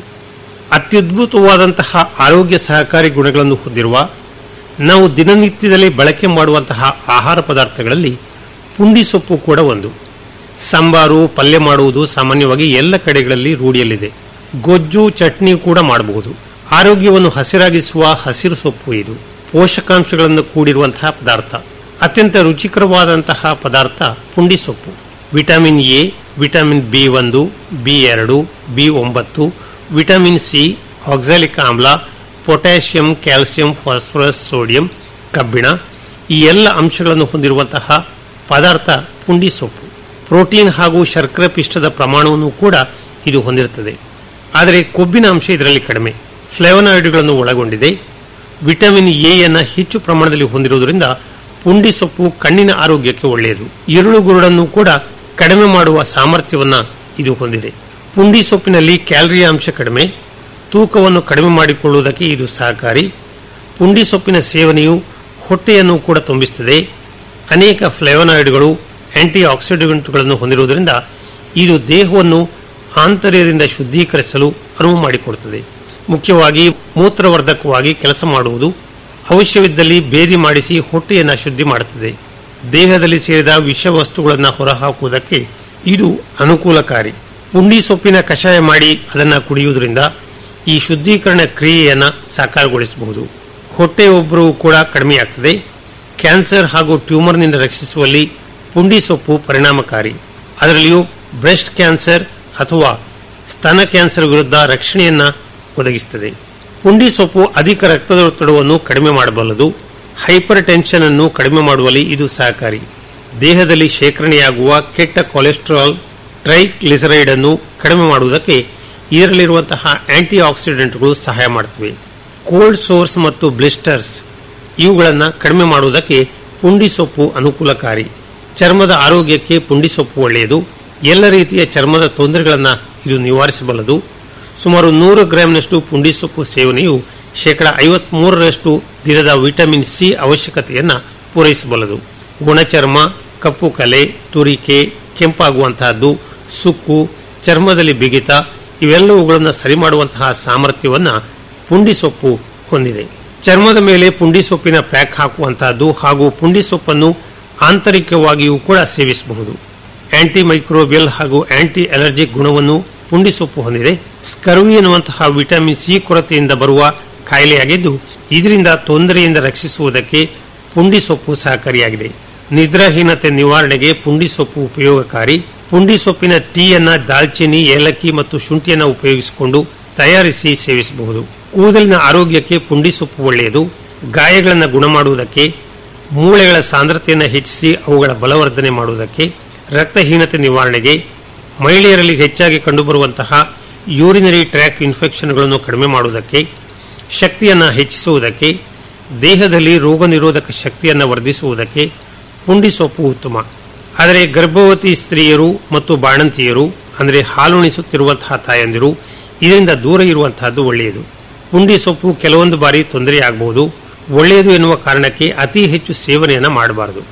ಅತ್ಯದ್ಭುತವಾದಂತಹ ಆರೋಗ್ಯ ಸಹಕಾರಿ ಗುಣಗಳನ್ನು ಹೊಂದಿರುವ ನಾವು ದಿನನಿತ್ಯದಲ್ಲಿ ಬಳಕೆ ಮಾಡುವಂತಹ ಆಹಾರ ಪದಾರ್ಥಗಳಲ್ಲಿ ಪುಂಡಿ ಸೊಪ್ಪು ಕೂಡ ಒಂದು ಸಾಂಬಾರು ಪಲ್ಯ ಮಾಡುವುದು ಸಾಮಾನ್ಯವಾಗಿ ಎಲ್ಲ ಕಡೆಗಳಲ್ಲಿ ರೂಢಿಯಲ್ಲಿದೆ ಗೊಜ್ಜು ಚಟ್ನಿ ಕೂಡ ಮಾಡಬಹುದು ಆರೋಗ್ಯವನ್ನು ಹಸಿರಾಗಿಸುವ ಹಸಿರು ಸೊಪ್ಪು ಇದು ಪೋಷಕಾಂಶಗಳನ್ನು ಕೂಡಿರುವಂತಹ ಪದಾರ್ಥ ಅತ್ಯಂತ ರುಚಿಕರವಾದಂತಹ ಪದಾರ್ಥ ಪುಂಡಿ ಸೊಪ್ಪು ವಿಟಮಿನ್ ಎ ವಿಟಮಿನ್ ಬಿ ಒಂದು ಬಿ ಎರಡು ಬಿ ಒಂಬತ್ತು ವಿಟಮಿನ್ ಸಿ ಆಕ್ಸಾಲಿಕ್ ಆಮ್ಲ ಪೊಟ್ಯಾಷಿಯಂ ಕ್ಯಾಲ್ಸಿಯಂ ಫಾಸ್ಫರಸ್ ಸೋಡಿಯಂ ಕಬ್ಬಿಣ ಈ ಎಲ್ಲ ಅಂಶಗಳನ್ನು ಹೊಂದಿರುವಂತಹ ಪದಾರ್ಥ ಪುಂಡಿ ಸೊಪ್ಪು ಪ್ರೋಟೀನ್ ಹಾಗೂ ಶರ್ಕರೆ ಪಿಷ್ಟದ ಪ್ರಮಾಣವನ್ನು ಕೂಡ ಇದು ಹೊಂದಿರುತ್ತದೆ ಆದರೆ ಕೊಬ್ಬಿನ ಅಂಶ ಇದರಲ್ಲಿ ಕಡಿಮೆ ಫ್ಲೇವನಾಯ್ಡ್ಗಳನ್ನು ಒಳಗೊಂಡಿದೆ ವಿಟಮಿನ್ ಎ ಯನ್ನ ಹೆಚ್ಚು ಪ್ರಮಾಣದಲ್ಲಿ ಹೊಂದಿರುವುದರಿಂದ ಪುಂಡಿ ಸೊಪ್ಪು ಕಣ್ಣಿನ ಆರೋಗ್ಯಕ್ಕೆ ಒಳ್ಳೆಯದು ಇರುಳು ಗುರುಡನ್ನು ಕೂಡ ಕಡಿಮೆ ಮಾಡುವ ಸಾಮರ್ಥ್ಯವನ್ನ ಇದು ಹೊಂದಿದೆ ಪುಂಡಿ ಸೊಪ್ಪಿನಲ್ಲಿ ಕ್ಯಾಲರಿಯ ಅಂಶ ಕಡಿಮೆ ತೂಕವನ್ನು ಕಡಿಮೆ ಮಾಡಿಕೊಳ್ಳುವುದಕ್ಕೆ ಇದು ಸಹಕಾರಿ ಪುಂಡಿ ಸೊಪ್ಪಿನ ಸೇವನೆಯು ಹೊಟ್ಟೆಯನ್ನು ಕೂಡ ತುಂಬಿಸುತ್ತದೆ ಅನೇಕ ಫ್ಲೇವನಾಯ್ಡ್ಗಳು ಆಂಟಿ ಆಕ್ಸಿಡೆಂಟ್ಗಳನ್ನು ಹೊಂದಿರುವುದರಿಂದ ಇದು ದೇಹವನ್ನು ಆಂತರ್ಯದಿಂದ ಶುದ್ಧೀಕರಿಸಲು ಅನುವು ಮಾಡಿಕೊಡುತ್ತದೆ ಮುಖ್ಯವಾಗಿ ಮೂತ್ರವರ್ಧಕವಾಗಿ ಕೆಲಸ ಮಾಡುವುದು ಅವಶ್ಯವಿದ್ದಲ್ಲಿ ಬೇದಿ ಮಾಡಿಸಿ ಹೊಟ್ಟೆಯನ್ನು ಶುದ್ಧಿ ಮಾಡುತ್ತದೆ ದೇಹದಲ್ಲಿ ಸೇರಿದ ವಿಷ ವಸ್ತುಗಳನ್ನು ಹೊರಹಾಕುವುದಕ್ಕೆ ಇದು ಅನುಕೂಲಕಾರಿ ಪುಂಡಿ ಸೊಪ್ಪಿನ ಕಷಾಯ ಮಾಡಿ ಅದನ್ನು ಕುಡಿಯುವುದರಿಂದ ಈ ಶುದ್ಧೀಕರಣ ಕ್ರಿಯೆಯನ್ನು ಸಾಕಾರಗೊಳಿಸಬಹುದು ಹೊಟ್ಟೆ ಒಬ್ಬರು ಕೂಡ ಕಡಿಮೆಯಾಗ್ತದೆ ಕ್ಯಾನ್ಸರ್ ಹಾಗೂ ಟ್ಯೂಮರ್ನಿಂದ ರಕ್ಷಿಸುವಲ್ಲಿ ಪುಂಡಿ ಸೊಪ್ಪು ಪರಿಣಾಮಕಾರಿ ಅದರಲ್ಲಿಯೂ ಬ್ರೆಸ್ಟ್ ಕ್ಯಾನ್ಸರ್ ಅಥವಾ ಸ್ತನ ಕ್ಯಾನ್ಸರ್ ವಿರುದ್ಧ ರಕ್ಷಣೆಯನ್ನ ಒದಗಿಸುತ್ತದೆ ಪುಂಡಿ ಸೊಪ್ಪು ಅಧಿಕ ರಕ್ತದೊತ್ತಡವನ್ನು ಕಡಿಮೆ ಮಾಡಬಲ್ಲದು ಹೈಪರ್ ಟೆನ್ಷನ್ ಅನ್ನು ಕಡಿಮೆ ಮಾಡುವಲ್ಲಿ ಇದು ಸಹಕಾರಿ ದೇಹದಲ್ಲಿ ಶೇಖರಣೆಯಾಗುವ ಕೆಟ್ಟ ಕೊಲೆಸ್ಟ್ರಾಲ್ ಟ್ರೈಗ್ಲಿಸರೈಡ್ ಅನ್ನು ಕಡಿಮೆ ಮಾಡುವುದಕ್ಕೆ ಇದರಲ್ಲಿರುವಂತಹ ಆಂಟಿ ಆಕ್ಸಿಡೆಂಟ್ಗಳು ಸಹಾಯ ಮಾಡುತ್ತವೆ ಕೋಲ್ಡ್ ಸೋರ್ಸ್ ಮತ್ತು ಬ್ಲಿಸ್ಟರ್ಸ್ ಇವುಗಳನ್ನು ಕಡಿಮೆ ಮಾಡುವುದಕ್ಕೆ ಪುಂಡಿ ಸೊಪ್ಪು ಅನುಕೂಲಕಾರಿ ಚರ್ಮದ ಆರೋಗ್ಯಕ್ಕೆ ಪುಂಡಿ ಸೊಪ್ಪು ಒಳ್ಳೆಯದು ಎಲ್ಲ ರೀತಿಯ ಚರ್ಮದ ತೊಂದರೆಗಳನ್ನು ಇದು ನಿವಾರಿಸಬಲ್ಲದು ಸುಮಾರು ನೂರು ಗ್ರಾಂನಷ್ಟು ಪುಂಡಿ ಸೊಪ್ಪು ಸೇವನೆಯು ಶೇಕಡ ಐವತ್ಮೂರರಷ್ಟು ದಿನದ ವಿಟಮಿನ್ ಸಿ ಅವಶ್ಯಕತೆಯನ್ನು ಪೂರೈಸಬಲ್ಲದು ಗುಣಚರ್ಮ ಕಪ್ಪು ಕಲೆ ತುರಿಕೆ ಕೆಂಪಾಗುವಂತಹದ್ದು ಸುಕ್ಕು ಚರ್ಮದಲ್ಲಿ ಬಿಗಿತ ಇವೆಲ್ಲವುಗಳನ್ನು ಸರಿ ಮಾಡುವಂತಹ ಸಾಮರ್ಥ್ಯವನ್ನು ಪುಂಡಿ ಸೊಪ್ಪು ಹೊಂದಿದೆ ಚರ್ಮದ ಮೇಲೆ ಪುಂಡಿ ಸೊಪ್ಪಿನ ಪ್ಯಾಕ್ ಹಾಕುವಂತಹದ್ದು ಹಾಗೂ ಪುಂಡಿ ಸೊಪ್ಪನ್ನು ಆಂತರಿಕವಾಗಿಯೂ ಕೂಡ ಸೇವಿಸಬಹುದು ಆಂಟಿ ಮೈಕ್ರೋಬಿಯಲ್ ಹಾಗೂ ಆಂಟಿ ಅಲರ್ಜಿಕ್ ಗುಣವನ್ನು ಪುಂಡಿ ಸೊಪ್ಪು ಹೊಂದಿದೆ ಸ್ಕರ್ವಿ ಎನ್ನುವಂತಹ ವಿಟಮಿನ್ ಸಿ ಕೊರತೆಯಿಂದ ಬರುವ ಕಾಯಿಲೆಯಾಗಿದ್ದು ಇದರಿಂದ ತೊಂದರೆಯಿಂದ ರಕ್ಷಿಸುವುದಕ್ಕೆ ಪುಂಡಿ ಸೊಪ್ಪು ಸಹಕಾರಿಯಾಗಿದೆ ನಿದ್ರಾಹೀನತೆ ನಿವಾರಣೆಗೆ ಪುಂಡಿ ಸೊಪ್ಪು ಉಪಯೋಗಕಾರಿ ಪುಂಡಿ ಸೊಪ್ಪಿನ ಟೀಯನ್ನ ದಾಲ್ಚಿನ್ನಿ ಏಲಕ್ಕಿ ಮತ್ತು ಶುಂಠಿಯನ್ನು ಉಪಯೋಗಿಸಿಕೊಂಡು ತಯಾರಿಸಿ ಸೇವಿಸಬಹುದು ಕೂದಲಿನ ಆರೋಗ್ಯಕ್ಕೆ ಪುಂಡಿ ಸೊಪ್ಪು ಒಳ್ಳೆಯದು ಗಾಯಗಳನ್ನು ಗುಣ ಮಾಡುವುದಕ್ಕೆ ಮೂಳೆಗಳ ಸಾಂದ್ರತೆಯನ್ನು ಹೆಚ್ಚಿಸಿ ಅವುಗಳ ಬಲವರ್ಧನೆ ಮಾಡುವುದಕ್ಕೆ ರಕ್ತಹೀನತೆ ನಿವಾರಣೆಗೆ ಮಹಿಳೆಯರಲ್ಲಿ ಹೆಚ್ಚಾಗಿ ಕಂಡುಬರುವಂತಹ ಯೂರಿನರಿ ಟ್ರ್ಯಾಕ್ ಇನ್ಫೆಕ್ಷನ್ಗಳನ್ನು ಕಡಿಮೆ ಮಾಡುವುದಕ್ಕೆ ಶಕ್ತಿಯನ್ನು ಹೆಚ್ಚಿಸುವುದಕ್ಕೆ ದೇಹದಲ್ಲಿ ರೋಗ ನಿರೋಧಕ ಶಕ್ತಿಯನ್ನು ವರ್ಧಿಸುವುದಕ್ಕೆ ಪುಂಡಿ ಸೊಪ್ಪು ಉತ್ತಮ ಆದರೆ ಗರ್ಭವತಿ ಸ್ತ್ರೀಯರು ಮತ್ತು ಬಾಣಂತಿಯರು ಅಂದರೆ ಹಾಲುಣಿಸುತ್ತಿರುವಂತಹ ತಾಯಂದಿರು ಇದರಿಂದ ದೂರ ಇರುವಂತಹದ್ದು ಒಳ್ಳೆಯದು ಪುಂಡಿ ಸೊಪ್ಪು ಕೆಲವೊಂದು ಬಾರಿ ತೊಂದರೆಯಾಗಬಹುದು ಒಳ್ಳೆಯದು ಎನ್ನುವ ಕಾರಣಕ್ಕೆ ಅತಿ ಹೆಚ್ಚು ಸೇವನೆಯನ್ನು ಮಾಡಬಾರದು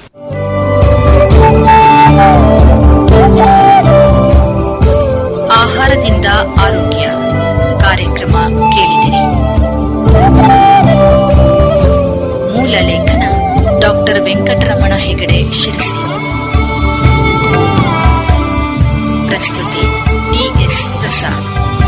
ಆಹಾರದಿಂದ ಆರೋಗ್ಯ ಕಾರ್ಯಕ್ರಮ ಕೇಳಿದಿರಿ ಮೂಲ ಲೇಖನ ಡಾಕ್ಟರ್ ವೆಂಕಟರಮಣ ಹೆಗಡೆ ಶಿರಸಿ ಪ್ರಸ್ತುತಿ ಡಿಎಸ್ ಪ್ರಸಾದ್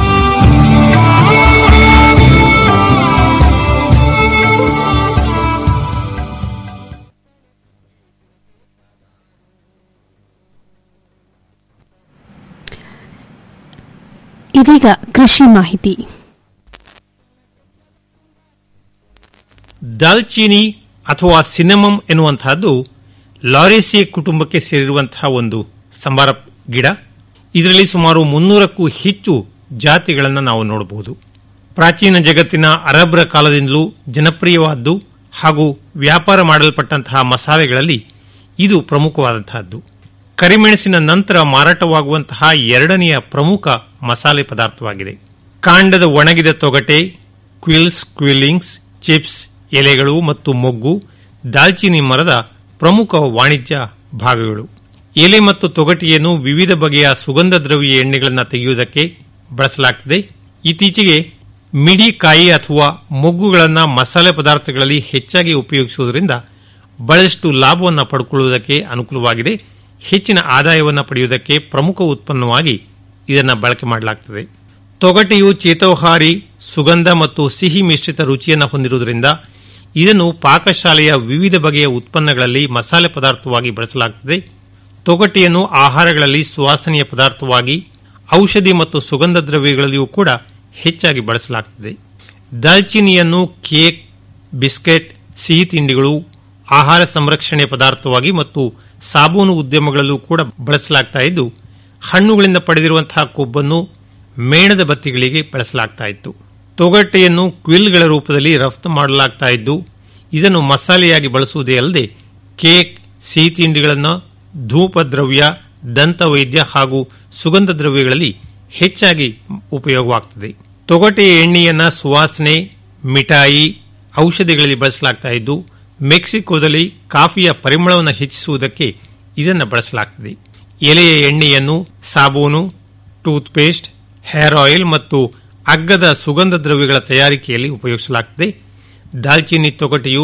ಇದೀಗ ಕೃಷಿ ಮಾಹಿತಿ ದಾಲ್ಚೀನಿ ಅಥವಾ ಸಿನೆಮಮ್ ಎನ್ನುವಂತಹದ್ದು ಲಾರೇಸಿ ಕುಟುಂಬಕ್ಕೆ ಸೇರಿರುವಂತಹ ಒಂದು ಸಂಬಾರ ಗಿಡ ಇದರಲ್ಲಿ ಸುಮಾರು ಮುನ್ನೂರಕ್ಕೂ ಹೆಚ್ಚು ಜಾತಿಗಳನ್ನು ನಾವು ನೋಡಬಹುದು ಪ್ರಾಚೀನ ಜಗತ್ತಿನ ಅರಬ್ರ ಕಾಲದಿಂದಲೂ ಜನಪ್ರಿಯವಾದ್ದು ಹಾಗೂ ವ್ಯಾಪಾರ ಮಾಡಲ್ಪಟ್ಟಂತಹ ಮಸಾಲೆಗಳಲ್ಲಿ ಇದು ಪ್ರಮುಖವಾದಂತಹದ್ದು ಕರಿಮೆಣಸಿನ ನಂತರ ಮಾರಾಟವಾಗುವಂತಹ ಎರಡನೆಯ ಪ್ರಮುಖ ಮಸಾಲೆ ಪದಾರ್ಥವಾಗಿದೆ ಕಾಂಡದ ಒಣಗಿದ ತೊಗಟೆ ಕ್ವಿಲ್ಸ್ ಕ್ವಿಲ್ಲಿಂಗ್ಸ್ ಚಿಪ್ಸ್ ಎಲೆಗಳು ಮತ್ತು ಮೊಗ್ಗು ದಾಲ್ಚಿನ್ನಿ ಮರದ ಪ್ರಮುಖ ವಾಣಿಜ್ಯ ಭಾಗಗಳು ಎಲೆ ಮತ್ತು ತೊಗಟೆಯನ್ನು ವಿವಿಧ ಬಗೆಯ ಸುಗಂಧ ದ್ರವ್ಯ ಎಣ್ಣೆಗಳನ್ನು ತೆಗೆಯುವುದಕ್ಕೆ ಬಳಸಲಾಗುತ್ತದೆ ಇತ್ತೀಚೆಗೆ ಮಿಡಿಕಾಯಿ ಅಥವಾ ಮೊಗ್ಗುಗಳನ್ನು ಮಸಾಲೆ ಪದಾರ್ಥಗಳಲ್ಲಿ ಹೆಚ್ಚಾಗಿ ಉಪಯೋಗಿಸುವುದರಿಂದ ಬಹಳಷ್ಟು ಲಾಭವನ್ನು ಪಡ್ಕೊಳ್ಳುವುದಕ್ಕೆ ಅನುಕೂಲವಾಗಿದೆ ಹೆಚ್ಚಿನ ಆದಾಯವನ್ನು ಪಡೆಯುವುದಕ್ಕೆ ಪ್ರಮುಖ ಉತ್ಪನ್ನವಾಗಿ ಇದನ್ನು ಬಳಕೆ ಮಾಡಲಾಗುತ್ತದೆ ತೊಗಟೆಯು ಚೇತೋಹಾರಿ ಸುಗಂಧ ಮತ್ತು ಸಿಹಿ ಮಿಶ್ರಿತ ರುಚಿಯನ್ನು ಹೊಂದಿರುವುದರಿಂದ ಇದನ್ನು ಪಾಕಶಾಲೆಯ ವಿವಿಧ ಬಗೆಯ ಉತ್ಪನ್ನಗಳಲ್ಲಿ ಮಸಾಲೆ ಪದಾರ್ಥವಾಗಿ ಬಳಸಲಾಗುತ್ತದೆ ತೊಗಟೆಯನ್ನು ಆಹಾರಗಳಲ್ಲಿ ಸುವಾಸನೆಯ ಪದಾರ್ಥವಾಗಿ ಔಷಧಿ ಮತ್ತು ಸುಗಂಧ ದ್ರವ್ಯಗಳಲ್ಲಿಯೂ ಕೂಡ ಹೆಚ್ಚಾಗಿ ಬಳಸಲಾಗುತ್ತದೆ ದಾಲ್ಚಿನಿಯನ್ನು ಕೇಕ್ ಬಿಸ್ಕೆಟ್ ಸಿಹಿ ತಿಂಡಿಗಳು ಆಹಾರ ಸಂರಕ್ಷಣೆ ಪದಾರ್ಥವಾಗಿ ಮತ್ತು ಸಾಬೂನು ಉದ್ಯಮಗಳಲ್ಲೂ ಕೂಡ ಬಳಸಲಾಗ್ತಾ ಇದ್ದು ಹಣ್ಣುಗಳಿಂದ ಪಡೆದಿರುವಂತಹ ಕೊಬ್ಬನ್ನು ಮೇಣದ ಬತ್ತಿಗಳಿಗೆ ಬಳಸಲಾಗ್ತಾ ಇತ್ತು ತೊಗಟೆಯನ್ನು ಕ್ವಿಲ್ಗಳ ರೂಪದಲ್ಲಿ ರಫ್ತು ಮಾಡಲಾಗ್ತಾ ಇದ್ದು ಇದನ್ನು ಮಸಾಲೆಯಾಗಿ ಬಳಸುವುದೇ ಅಲ್ಲದೆ ಕೇಕ್ ಸಿಹಿ ತಿಂಡಿಗಳನ್ನು ಧೂಪ ದ್ರವ್ಯ ದಂತವೈದ್ಯ ಹಾಗೂ ಸುಗಂಧ ದ್ರವ್ಯಗಳಲ್ಲಿ ಹೆಚ್ಚಾಗಿ ಉಪಯೋಗವಾಗುತ್ತದೆ ತೊಗಟೆಯ ಎಣ್ಣೆಯನ್ನ ಸುವಾಸನೆ ಮಿಠಾಯಿ ಔಷಧಿಗಳಲ್ಲಿ ಬಳಸಲಾಗ್ತಾ ಇದ್ದು ಮೆಕ್ಸಿಕೋದಲ್ಲಿ ಕಾಫಿಯ ಪರಿಮಳವನ್ನು ಹೆಚ್ಚಿಸುವುದಕ್ಕೆ ಇದನ್ನು ಬಳಸಲಾಗುತ್ತದೆ ಎಲೆಯ ಎಣ್ಣೆಯನ್ನು ಸಾಬೂನು ಟೂತ್ ಪೇಸ್ಟ್ ಹೇರ್ ಆಯಿಲ್ ಮತ್ತು ಅಗ್ಗದ ಸುಗಂಧ ದ್ರವ್ಯಗಳ ತಯಾರಿಕೆಯಲ್ಲಿ ಉಪಯೋಗಿಸಲಾಗುತ್ತದೆ ದಾಲ್ಚಿನ್ನಿ ತೊಗಟೆಯು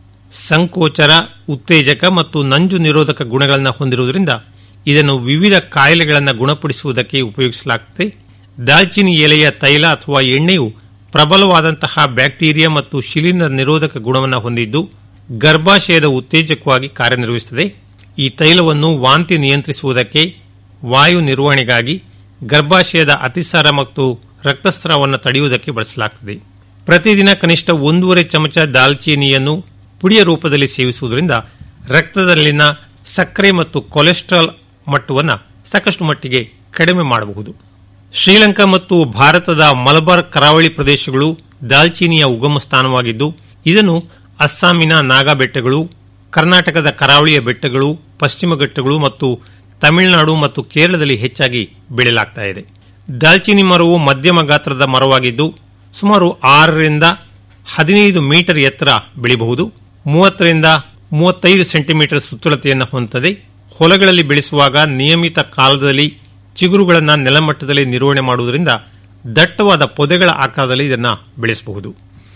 ಸಂಕೋಚರ ಉತ್ತೇಜಕ ಮತ್ತು ನಂಜು ನಿರೋಧಕ ಗುಣಗಳನ್ನು ಹೊಂದಿರುವುದರಿಂದ ಇದನ್ನು ವಿವಿಧ ಕಾಯಿಲೆಗಳನ್ನು ಗುಣಪಡಿಸುವುದಕ್ಕೆ ಉಪಯೋಗಿಸಲಾಗುತ್ತದೆ ದಾಲ್ಚಿನ್ನಿ ಎಲೆಯ ತೈಲ ಅಥವಾ ಎಣ್ಣೆಯು ಪ್ರಬಲವಾದಂತಹ ಬ್ಯಾಕ್ಟೀರಿಯಾ ಮತ್ತು ಶಿಲೀಂಧ್ರ ನಿರೋಧಕ ಗುಣವನ್ನು ಹೊಂದಿದ್ದು ಗರ್ಭಾಶಯದ ಉತ್ತೇಜಕವಾಗಿ ಕಾರ್ಯನಿರ್ವಹಿಸುತ್ತದೆ ಈ ತೈಲವನ್ನು ವಾಂತಿ ನಿಯಂತ್ರಿಸುವುದಕ್ಕೆ ವಾಯು ನಿರ್ವಹಣೆಗಾಗಿ ಗರ್ಭಾಶಯದ ಅತಿಸಾರ ಮತ್ತು ರಕ್ತಸ್ರಾವವನ್ನು ತಡೆಯುವುದಕ್ಕೆ ಬಳಸಲಾಗುತ್ತದೆ ಪ್ರತಿದಿನ ಕನಿಷ್ಠ ಒಂದೂವರೆ ಚಮಚ ದಾಲ್ಚೀನಿಯನ್ನು ಪುಡಿಯ ರೂಪದಲ್ಲಿ ಸೇವಿಸುವುದರಿಂದ ರಕ್ತದಲ್ಲಿನ ಸಕ್ಕರೆ ಮತ್ತು ಕೊಲೆಸ್ಟ್ರಾಲ್ ಮಟ್ಟವನ್ನು ಸಾಕಷ್ಟು ಮಟ್ಟಿಗೆ ಕಡಿಮೆ ಮಾಡಬಹುದು ಶ್ರೀಲಂಕಾ ಮತ್ತು ಭಾರತದ ಮಲಬಾರ್ ಕರಾವಳಿ ಪ್ರದೇಶಗಳು ದಾಲ್ಚೀನಿಯ ಉಗಮ ಸ್ಥಾನವಾಗಿದ್ದು ಇದನ್ನು ಅಸ್ಸಾಮಿನ ನಾಗಾ ಬೆಟ್ಟಗಳು ಕರ್ನಾಟಕದ ಕರಾವಳಿಯ ಬೆಟ್ಟಗಳು ಪಶ್ಚಿಮ ಘಟ್ಟಗಳು ಮತ್ತು ತಮಿಳುನಾಡು ಮತ್ತು ಕೇರಳದಲ್ಲಿ ಹೆಚ್ಚಾಗಿ ಬೆಳೆಯಲಾಗ್ತಾ ಇದೆ ದಾಲ್ಚಿನ್ನಿ ಮರವು ಮಧ್ಯಮ ಗಾತ್ರದ ಮರವಾಗಿದ್ದು ಸುಮಾರು ಆರರಿಂದ ಹದಿನೈದು ಮೀಟರ್ ಎತ್ತರ ಬೆಳೆಯಬಹುದು ಮೂವತ್ತರಿಂದ ಮೂವತ್ತೈದು ಸೆಂಟಿಮೀಟರ್ ಸುತ್ತಳತೆಯನ್ನು ಹೊಂದುತ್ತದೆ ಹೊಲಗಳಲ್ಲಿ ಬೆಳೆಸುವಾಗ ನಿಯಮಿತ ಕಾಲದಲ್ಲಿ ಚಿಗುರುಗಳನ್ನು ನೆಲಮಟ್ಟದಲ್ಲಿ ನಿರ್ವಹಣೆ ಮಾಡುವುದರಿಂದ ದಟ್ಟವಾದ ಪೊದೆಗಳ ಆಕಾರದಲ್ಲಿ ಇದನ್ನು ಬೆಳೆಸಬಹುದು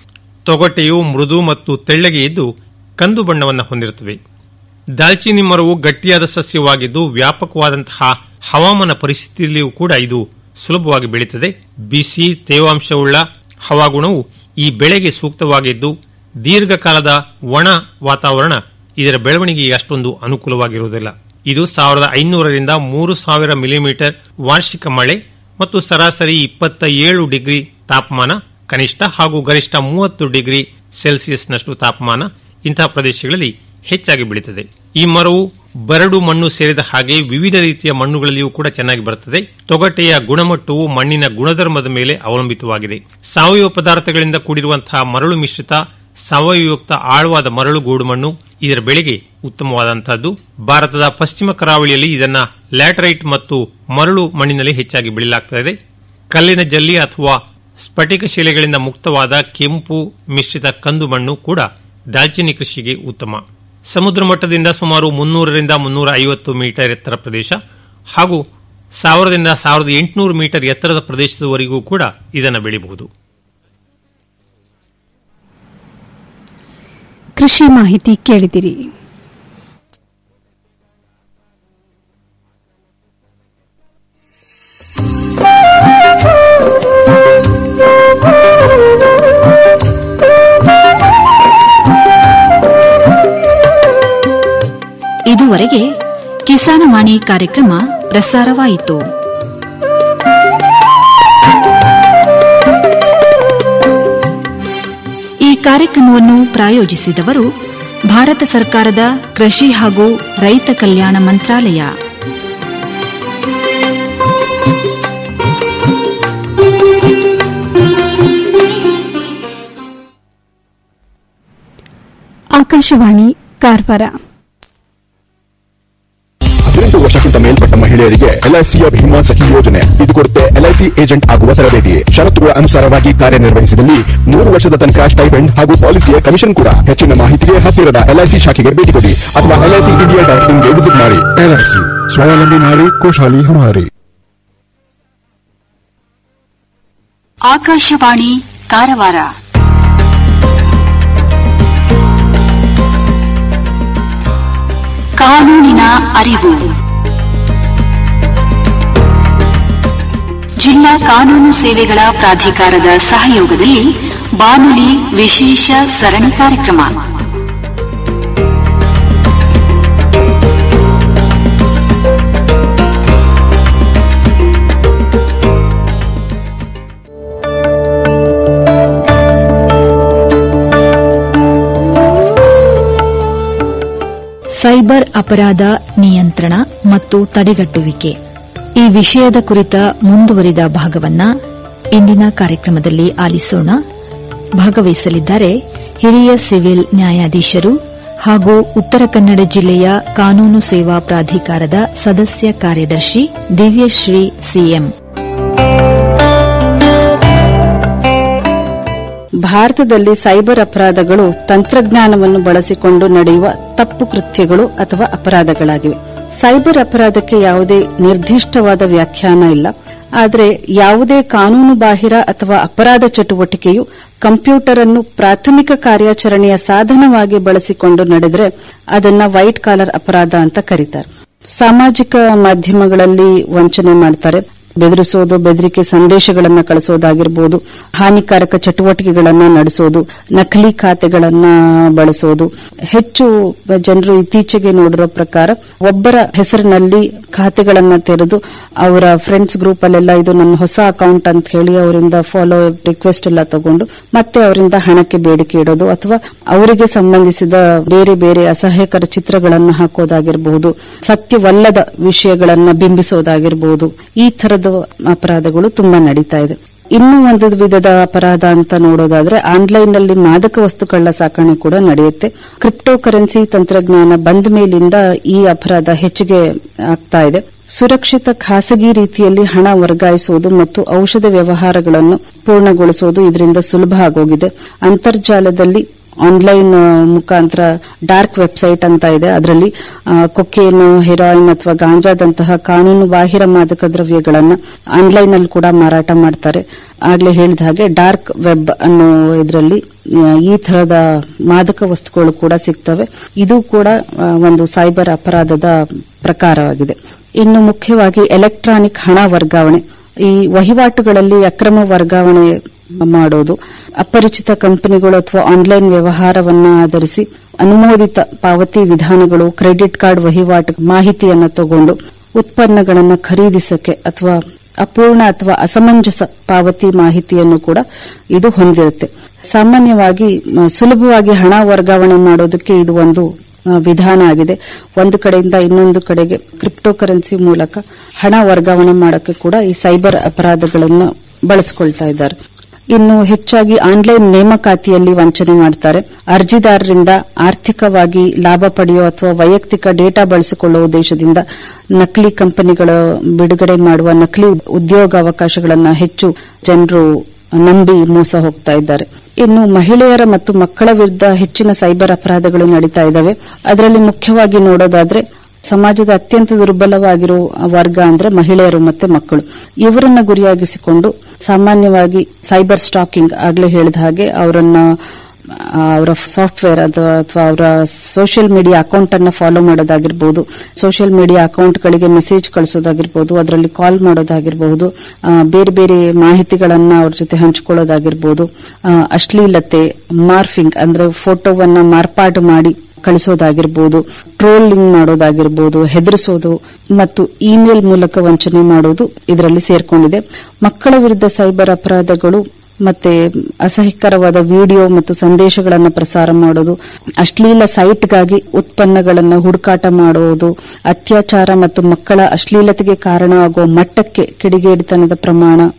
ತೊಗಟೆಯು ಮೃದು ಮತ್ತು ತೆಳ್ಳಗೆ ಇದ್ದು ಕಂದು ಬಣ್ಣವನ್ನು ಹೊಂದಿರುತ್ತವೆ ದಾಲ್ಚಿನ್ನಿ ಮರವು ಗಟ್ಟಿಯಾದ ಸಸ್ಯವಾಗಿದ್ದು ವ್ಯಾಪಕವಾದಂತಹ ಹವಾಮಾನ ಪರಿಸ್ಥಿತಿಯಲ್ಲಿಯೂ ಕೂಡ ಇದು ಸುಲಭವಾಗಿ ಬೆಳೆಯುತ್ತದೆ ಬಿಸಿ ತೇವಾಂಶವುಳ್ಳ ಹವಾಗುಣವು ಈ ಬೆಳೆಗೆ ಸೂಕ್ತವಾಗಿದ್ದು ದೀರ್ಘಕಾಲದ ಒಣ ವಾತಾವರಣ ಇದರ ಬೆಳವಣಿಗೆಗೆ ಅಷ್ಟೊಂದು ಅನುಕೂಲವಾಗಿರುವುದಿಲ್ಲ ಇದು ಸಾವಿರದ ಐನೂರರಿಂದ ಮೂರು ಸಾವಿರ ಮಿಲಿಮೀಟರ್ ವಾರ್ಷಿಕ ಮಳೆ ಮತ್ತು ಸರಾಸರಿ ಇಪ್ಪತ್ತ ಏಳು ಡಿಗ್ರಿ ತಾಪಮಾನ ಕನಿಷ್ಠ ಹಾಗೂ ಗರಿಷ್ಠ ಮೂವತ್ತು ಡಿಗ್ರಿ ಸೆಲ್ಸಿಯಸ್ನಷ್ಟು ತಾಪಮಾನ ಇಂತಹ ಪ್ರದೇಶಗಳಲ್ಲಿ ಹೆಚ್ಚಾಗಿ ಬೆಳೀತದೆ ಈ ಮರವು ಬರಡು ಮಣ್ಣು ಸೇರಿದ ಹಾಗೆ ವಿವಿಧ ರೀತಿಯ ಮಣ್ಣುಗಳಲ್ಲಿಯೂ ಕೂಡ ಚೆನ್ನಾಗಿ ಬರುತ್ತದೆ ತೊಗಟೆಯ ಗುಣಮಟ್ಟವು ಮಣ್ಣಿನ ಗುಣಧರ್ಮದ ಮೇಲೆ ಅವಲಂಬಿತವಾಗಿದೆ ಸಾವಯವ ಪದಾರ್ಥಗಳಿಂದ ಕೂಡಿರುವಂತಹ ಮರಳು ಮಿಶ್ರಿತ ಸಾವಯವಯುಕ್ತ ಆಳವಾದ ಮರಳು ಗೋಡು ಮಣ್ಣು ಇದರ ಬೆಳೆಗೆ ಉತ್ತಮವಾದಂತಹದ್ದು ಭಾರತದ ಪಶ್ಚಿಮ ಕರಾವಳಿಯಲ್ಲಿ ಇದನ್ನ ಲ್ಯಾಟರೈಟ್ ಮತ್ತು ಮರಳು ಮಣ್ಣಿನಲ್ಲಿ ಹೆಚ್ಚಾಗಿ ಬೆಳೆಯಲಾಗುತ್ತದೆ ಕಲ್ಲಿನ ಜಲ್ಲಿ ಅಥವಾ ಸ್ಫಟಿಕ ಶಿಲೆಗಳಿಂದ ಮುಕ್ತವಾದ ಕೆಂಪು ಮಿಶ್ರಿತ ಕಂದು ಮಣ್ಣು ಕೂಡ ದಾಲ್ಚಿನ್ನಿ ಕೃಷಿಗೆ ಉತ್ತಮ ಸಮುದ್ರ ಮಟ್ಟದಿಂದ ಸುಮಾರು ಮುನ್ನೂರರಿಂದ ಮುನ್ನೂರ ಐವತ್ತು ಮೀಟರ್ ಎತ್ತರ ಪ್ರದೇಶ ಹಾಗೂ ಸಾವಿರದಿಂದ ಸಾವಿರದ ಎಂಟುನೂರು ಮೀಟರ್ ಎತ್ತರದ ಪ್ರದೇಶದವರೆಗೂ ಕೂಡ ಇದನ್ನು ಬೆಳೆಯಬಹುದು ಕೃಷಿ ಮಾಹಿತಿ ಕೇಳಿದಿರಿ ಇದುವರೆಗೆ ಕಿಸಾನವಾಣಿ ಕಾರ್ಯಕ್ರಮ ಪ್ರಸಾರವಾಯಿತು ಈ ಕಾರ್ಯಕ್ರಮವನ್ನು ಪ್ರಾಯೋಜಿಸಿದವರು ಭಾರತ ಸರ್ಕಾರದ ಕೃಷಿ ಹಾಗೂ ರೈತ ಕಲ್ಯಾಣ ಮಂತ್ರಾಲಯ ಆಕಾಶವಾಣಿ ಕಾರವಾರ ಹದಿನೆಂಟು ವರ್ಷಕ್ಕಿಂತ ಮೇಲ್ಪಟ್ಟ ಮಹಿಳೆಯರಿಗೆ ಎಲ್ಐಸಿಯ ಭೀಮಾ ಸಖಿ ಯೋಜನೆ ಇದು ಕೊಡುತ್ತೆ ಎಲ್ಐಸಿ ಏಜೆಂಟ್ ಆಗುವ ತರಬೇತಿ ಷರತ್ತುಗಳ ಅನುಸಾರವಾಗಿ ಕಾರ್ಯನಿರ್ವಹಿಸಿದಲ್ಲಿ ಮೂರು ವರ್ಷದ ತನಕ ಸ್ಟೈಪೆಂಡ್ ಹಾಗೂ ಪಾಲಿಸಿಯ ಕಮಿಷನ್ ಕೂಡ ಹೆಚ್ಚಿನ ಮಾಹಿತಿಗೆ ಹತ್ತಿರದ ಎಲ್ಐಸಿ ಶಾಖೆಗೆ ಭೇಟಿ ಕೊಡಿ ಅಥವಾ ಎಲ್ಐಸಿ ಇಂಡಿಯಾ ಡಾಟ್ ಇನ್ಗೆ ವಿಸಿಟ್ ಮಾಡಿ ಎಲ್ಐಸಿ ಸ್ವಾವಲಂಬಿ ನಾರಿ ಕೋಶಾಲಿ ಹಮಾರಿ ಆಕಾಶವಾಣಿ ಕಾರವಾರ ಕಾನೂನಿನ ಅರಿವು ಜಿಲ್ಲಾ ಕಾನೂನು ಸೇವೆಗಳ ಪ್ರಾಧಿಕಾರದ ಸಹಯೋಗದಲ್ಲಿ ಬಾನುಲಿ ವಿಶೇಷ ಸರಣಿ ಕಾರ್ಯಕ್ರಮ ಸೈಬರ್ ಅಪರಾಧ ನಿಯಂತ್ರಣ ಮತ್ತು ತಡೆಗಟ್ಟುವಿಕೆ ಈ ವಿಷಯದ ಕುರಿತ ಮುಂದುವರಿದ ಭಾಗವನ್ನ ಇಂದಿನ ಕಾರ್ಯಕ್ರಮದಲ್ಲಿ ಆಲಿಸೋಣ ಭಾಗವಹಿಸಲಿದ್ದಾರೆ ಹಿರಿಯ ಸಿವಿಲ್ ನ್ಯಾಯಾಧೀಶರು ಹಾಗೂ ಉತ್ತರ ಕನ್ನಡ ಜಿಲ್ಲೆಯ ಕಾನೂನು ಸೇವಾ ಪ್ರಾಧಿಕಾರದ ಸದಸ್ಯ ಕಾರ್ಯದರ್ಶಿ ದಿವ್ಯಶ್ರೀ ಸಿಎಂ ಭಾರತದಲ್ಲಿ ಸೈಬರ್ ಅಪರಾಧಗಳು ತಂತ್ರಜ್ಞಾನವನ್ನು ಬಳಸಿಕೊಂಡು ನಡೆಯುವ ತಪ್ಪು ಕೃತ್ಯಗಳು ಅಥವಾ ಅಪರಾಧಗಳಾಗಿವೆ ಸೈಬರ್ ಅಪರಾಧಕ್ಕೆ ಯಾವುದೇ ನಿರ್ದಿಷ್ಟವಾದ ವ್ಯಾಖ್ಯಾನ ಇಲ್ಲ ಆದರೆ ಯಾವುದೇ ಕಾನೂನು ಬಾಹಿರ ಅಥವಾ ಅಪರಾಧ ಚಟುವಟಿಕೆಯು ಕಂಪ್ಯೂಟರ್ ಅನ್ನು ಪ್ರಾಥಮಿಕ ಕಾರ್ಯಾಚರಣೆಯ ಸಾಧನವಾಗಿ ಬಳಸಿಕೊಂಡು ನಡೆದರೆ ಅದನ್ನ ವೈಟ್ ಕಾಲರ್ ಅಪರಾಧ ಅಂತ ಕರೀತಾರೆ ಸಾಮಾಜಿಕ ಮಾಧ್ಯಮಗಳಲ್ಲಿ ವಂಚನೆ ಮಾಡ್ತಾರೆ ಬೆದರಿಸೋದು ಬೆದರಿಕೆ ಸಂದೇಶಗಳನ್ನ ಕಳಿಸೋದಾಗಿರ್ಬೋದು ಹಾನಿಕಾರಕ ಚಟುವಟಿಕೆಗಳನ್ನ ನಡೆಸೋದು ನಕಲಿ ಖಾತೆಗಳನ್ನ ಬಳಸೋದು ಹೆಚ್ಚು ಜನರು ಇತ್ತೀಚೆಗೆ ನೋಡಿರೋ ಪ್ರಕಾರ ಒಬ್ಬರ ಹೆಸರಿನಲ್ಲಿ ಖಾತೆಗಳನ್ನ ತೆರೆದು ಅವರ ಫ್ರೆಂಡ್ಸ್ ಗ್ರೂಪ್ ಅಲ್ಲೆಲ್ಲ ಇದು ನನ್ನ ಹೊಸ ಅಕೌಂಟ್ ಅಂತ ಹೇಳಿ ಅವರಿಂದ ಫಾಲೋ ರಿಕ್ವೆಸ್ಟ್ ಎಲ್ಲ ತಗೊಂಡು ಮತ್ತೆ ಅವರಿಂದ ಹಣಕ್ಕೆ ಬೇಡಿಕೆ ಇಡೋದು ಅಥವಾ ಅವರಿಗೆ ಸಂಬಂಧಿಸಿದ ಬೇರೆ ಬೇರೆ ಅಸಹ್ಯಕರ ಚಿತ್ರಗಳನ್ನು ಹಾಕೋದಾಗಿರಬಹುದು ಸತ್ಯವಲ್ಲದ ವಿಷಯಗಳನ್ನ ಬಿಂಬಿಸೋದಾಗಿರಬಹುದು ಈ ತರದ ಅಪರಾಧಗಳು ತುಂಬಾ ನಡೀತಾ ಇದೆ ಇನ್ನೂ ಒಂದು ವಿಧದ ಅಪರಾಧ ಅಂತ ನೋಡೋದಾದ್ರೆ ಆನ್ಲೈನ್ ನಲ್ಲಿ ಮಾದಕ ವಸ್ತು ಕಳ್ಳ ಸಾಕಣೆ ಕೂಡ ನಡೆಯುತ್ತೆ ಕ್ರಿಪ್ಟೋ ಕರೆನ್ಸಿ ತಂತ್ರಜ್ಞಾನ ಬಂದ ಮೇಲಿಂದ ಈ ಅಪರಾಧ ಹೆಚ್ಚಿಗೆ ಆಗ್ತಾ ಇದೆ ಸುರಕ್ಷಿತ ಖಾಸಗಿ ರೀತಿಯಲ್ಲಿ ಹಣ ವರ್ಗಾಯಿಸುವುದು ಮತ್ತು ಔಷಧ ವ್ಯವಹಾರಗಳನ್ನು ಪೂರ್ಣಗೊಳಿಸುವುದು ಇದರಿಂದ ಸುಲಭ ಆಗೋಗಿದೆ ಅಂತರ್ಜಾಲದಲ್ಲಿ ಆನ್ಲೈನ್ ಮುಖಾಂತರ ಡಾರ್ಕ್ ವೆಬ್ಸೈಟ್ ಅಂತ ಇದೆ ಅದರಲ್ಲಿ ಕೊಕೇನು ಹೆರಾಯಿನ್ ಅಥವಾ ಗಾಂಜಾದಂತಹ ಕಾನೂನು ಬಾಹಿರ ಮಾದಕ ದ್ರವ್ಯಗಳನ್ನ ಆನ್ಲೈನ್ ಅಲ್ಲಿ ಕೂಡ ಮಾರಾಟ ಮಾಡ್ತಾರೆ ಆಗ್ಲೇ ಹೇಳಿದ ಹಾಗೆ ಡಾರ್ಕ್ ವೆಬ್ ಅನ್ನೋ ಇದರಲ್ಲಿ ಈ ತರಹದ ಮಾದಕ ವಸ್ತುಗಳು ಕೂಡ ಸಿಗ್ತವೆ ಇದು ಕೂಡ ಆ, ಒಂದು ಸೈಬರ್ ಅಪರಾಧದ ಪ್ರಕಾರವಾಗಿದೆ ಇನ್ನು ಮುಖ್ಯವಾಗಿ ಎಲೆಕ್ಟ್ರಾನಿಕ್ ಹಣ ವರ್ಗಾವಣೆ ಈ ವಹಿವಾಟುಗಳಲ್ಲಿ ಅಕ್ರಮ ವರ್ಗಾವಣೆ ಮಾಡೋದು ಅಪರಿಚಿತ ಕಂಪನಿಗಳು ಅಥವಾ ಆನ್ಲೈನ್ ವ್ಯವಹಾರವನ್ನ ಆಧರಿಸಿ ಅನುಮೋದಿತ ಪಾವತಿ ವಿಧಾನಗಳು ಕ್ರೆಡಿಟ್ ಕಾರ್ಡ್ ವಹಿವಾಟು ಮಾಹಿತಿಯನ್ನ ತಗೊಂಡು ಉತ್ಪನ್ನಗಳನ್ನು ಖರೀದಿಸಕ್ಕೆ ಅಥವಾ ಅಪೂರ್ಣ ಅಥವಾ ಅಸಮಂಜಸ ಪಾವತಿ ಮಾಹಿತಿಯನ್ನು ಕೂಡ ಇದು ಹೊಂದಿರುತ್ತೆ ಸಾಮಾನ್ಯವಾಗಿ ಮ, ಸುಲಭವಾಗಿ ಹಣ ವರ್ಗಾವಣೆ ಮಾಡೋದಕ್ಕೆ ಇದು ಒಂದು ಆ, ವಿಧಾನ ಆಗಿದೆ ಒಂದು ಕಡೆಯಿಂದ ಇನ್ನೊಂದು ಕಡೆಗೆ ಕ್ರಿಪ್ಟೋ ಕರೆನ್ಸಿ ಮೂಲಕ ಹಣ ವರ್ಗಾವಣೆ ಮಾಡೋಕ್ಕೆ ಕೂಡ ಈ ಸೈಬರ್ ಅಪರಾಧಗಳನ್ನು ಬಳಸಿಕೊಳ್ತಾ ಇದ್ದಾರೆ ಇನ್ನು ಹೆಚ್ಚಾಗಿ ಆನ್ಲೈನ್ ನೇಮಕಾತಿಯಲ್ಲಿ ವಂಚನೆ ಮಾಡ್ತಾರೆ ಅರ್ಜಿದಾರರಿಂದ ಆರ್ಥಿಕವಾಗಿ ಲಾಭ ಪಡೆಯೋ ಅಥವಾ ವೈಯಕ್ತಿಕ ಡೇಟಾ ಬಳಸಿಕೊಳ್ಳುವ ಉದ್ದೇಶದಿಂದ ನಕಲಿ ಕಂಪನಿಗಳು ಬಿಡುಗಡೆ ಮಾಡುವ ನಕಲಿ ಉದ್ಯೋಗ ಅವಕಾಶಗಳನ್ನ ಹೆಚ್ಚು ಜನರು ನಂಬಿ ಮೋಸ ಹೋಗ್ತಾ ಇದ್ದಾರೆ ಇನ್ನು ಮಹಿಳೆಯರ ಮತ್ತು ಮಕ್ಕಳ ವಿರುದ್ಧ ಹೆಚ್ಚಿನ ಸೈಬರ್ ಅಪರಾಧಗಳು ನಡೀತಾ ಇದ್ದಾವೆ ಅದರಲ್ಲಿ ಮುಖ್ಯವಾಗಿ ನೋಡೋದಾದ್ರೆ ಸಮಾಜದ ಅತ್ಯಂತ ದುರ್ಬಲವಾಗಿರೋ ವರ್ಗ ಅಂದ್ರೆ ಮಹಿಳೆಯರು ಮತ್ತೆ ಮಕ್ಕಳು ಇವರನ್ನ ಗುರಿಯಾಗಿಸಿಕೊಂಡು ಸಾಮಾನ್ಯವಾಗಿ ಸೈಬರ್ ಸ್ಟಾಕಿಂಗ್ ಆಗ್ಲೇ ಹೇಳಿದ ಹಾಗೆ ಅವರನ್ನ ಅವರ ಸಾಫ್ಟ್ವೇರ್ ಅಥವಾ ಅಥವಾ ಅವರ ಸೋಷಿಯಲ್ ಮೀಡಿಯಾ ಅಕೌಂಟ್ ಅನ್ನ ಫಾಲೋ ಮಾಡೋದಾಗಿರ್ಬೋದು ಸೋಷಿಯಲ್ ಮೀಡಿಯಾ ಅಕೌಂಟ್ಗಳಿಗೆ ಮೆಸೇಜ್ ಕಳಿಸೋದಾಗಿರ್ಬೋದು ಅದರಲ್ಲಿ ಕಾಲ್ ಮಾಡೋದಾಗಿರ್ಬಹುದು ಆ, ಬೇರೆ ಬೇರೆ ಮಾಹಿತಿಗಳನ್ನ ಅವ್ರ ಜೊತೆ ಹಂಚಿಕೊಳ್ಳೋದಾಗಿರ್ಬೋದು ಆ, ಅಶ್ಲೀಲತೆ ಮಾರ್ಫಿಂಗ್ ಅಂದ್ರೆ ಫೋಟೋವನ್ನ ಮಾರ್ಪಾಡು ಮಾಡಿ ಕಳಿಸೋದಾಗಿರ್ಬೋದು ಟ್ರೋಲಿಂಗ್ ಮಾಡೋದಾಗಿರ್ಬೋದು ಹೆದರಿಸೋದು ಮತ್ತು ಇಮೇಲ್ ಮೂಲಕ ವಂಚನೆ ಮಾಡೋದು ಇದರಲ್ಲಿ ಸೇರ್ಕೊಂಡಿದೆ ಮಕ್ಕಳ ವಿರುದ್ಧ ಸೈಬರ್ ಅಪರಾಧಗಳು ಮತ್ತೆ ಅಸಹ್ಯಕರವಾದ ವಿಡಿಯೋ ಮತ್ತು ಸಂದೇಶಗಳನ್ನು ಪ್ರಸಾರ ಮಾಡೋದು ಅಶ್ಲೀಲ ಸೈಟ್ಗಾಗಿ ಉತ್ಪನ್ನಗಳನ್ನು ಹುಡುಕಾಟ ಮಾಡುವುದು ಅತ್ಯಾಚಾರ ಮತ್ತು ಮಕ್ಕಳ ಅಶ್ಲೀಲತೆಗೆ ಕಾರಣ ಆಗುವ ಮಟ್ಟಕ್ಕೆ ಕಿಡಿಗೇಡಿತನದ ಪ್ರಮಾಣ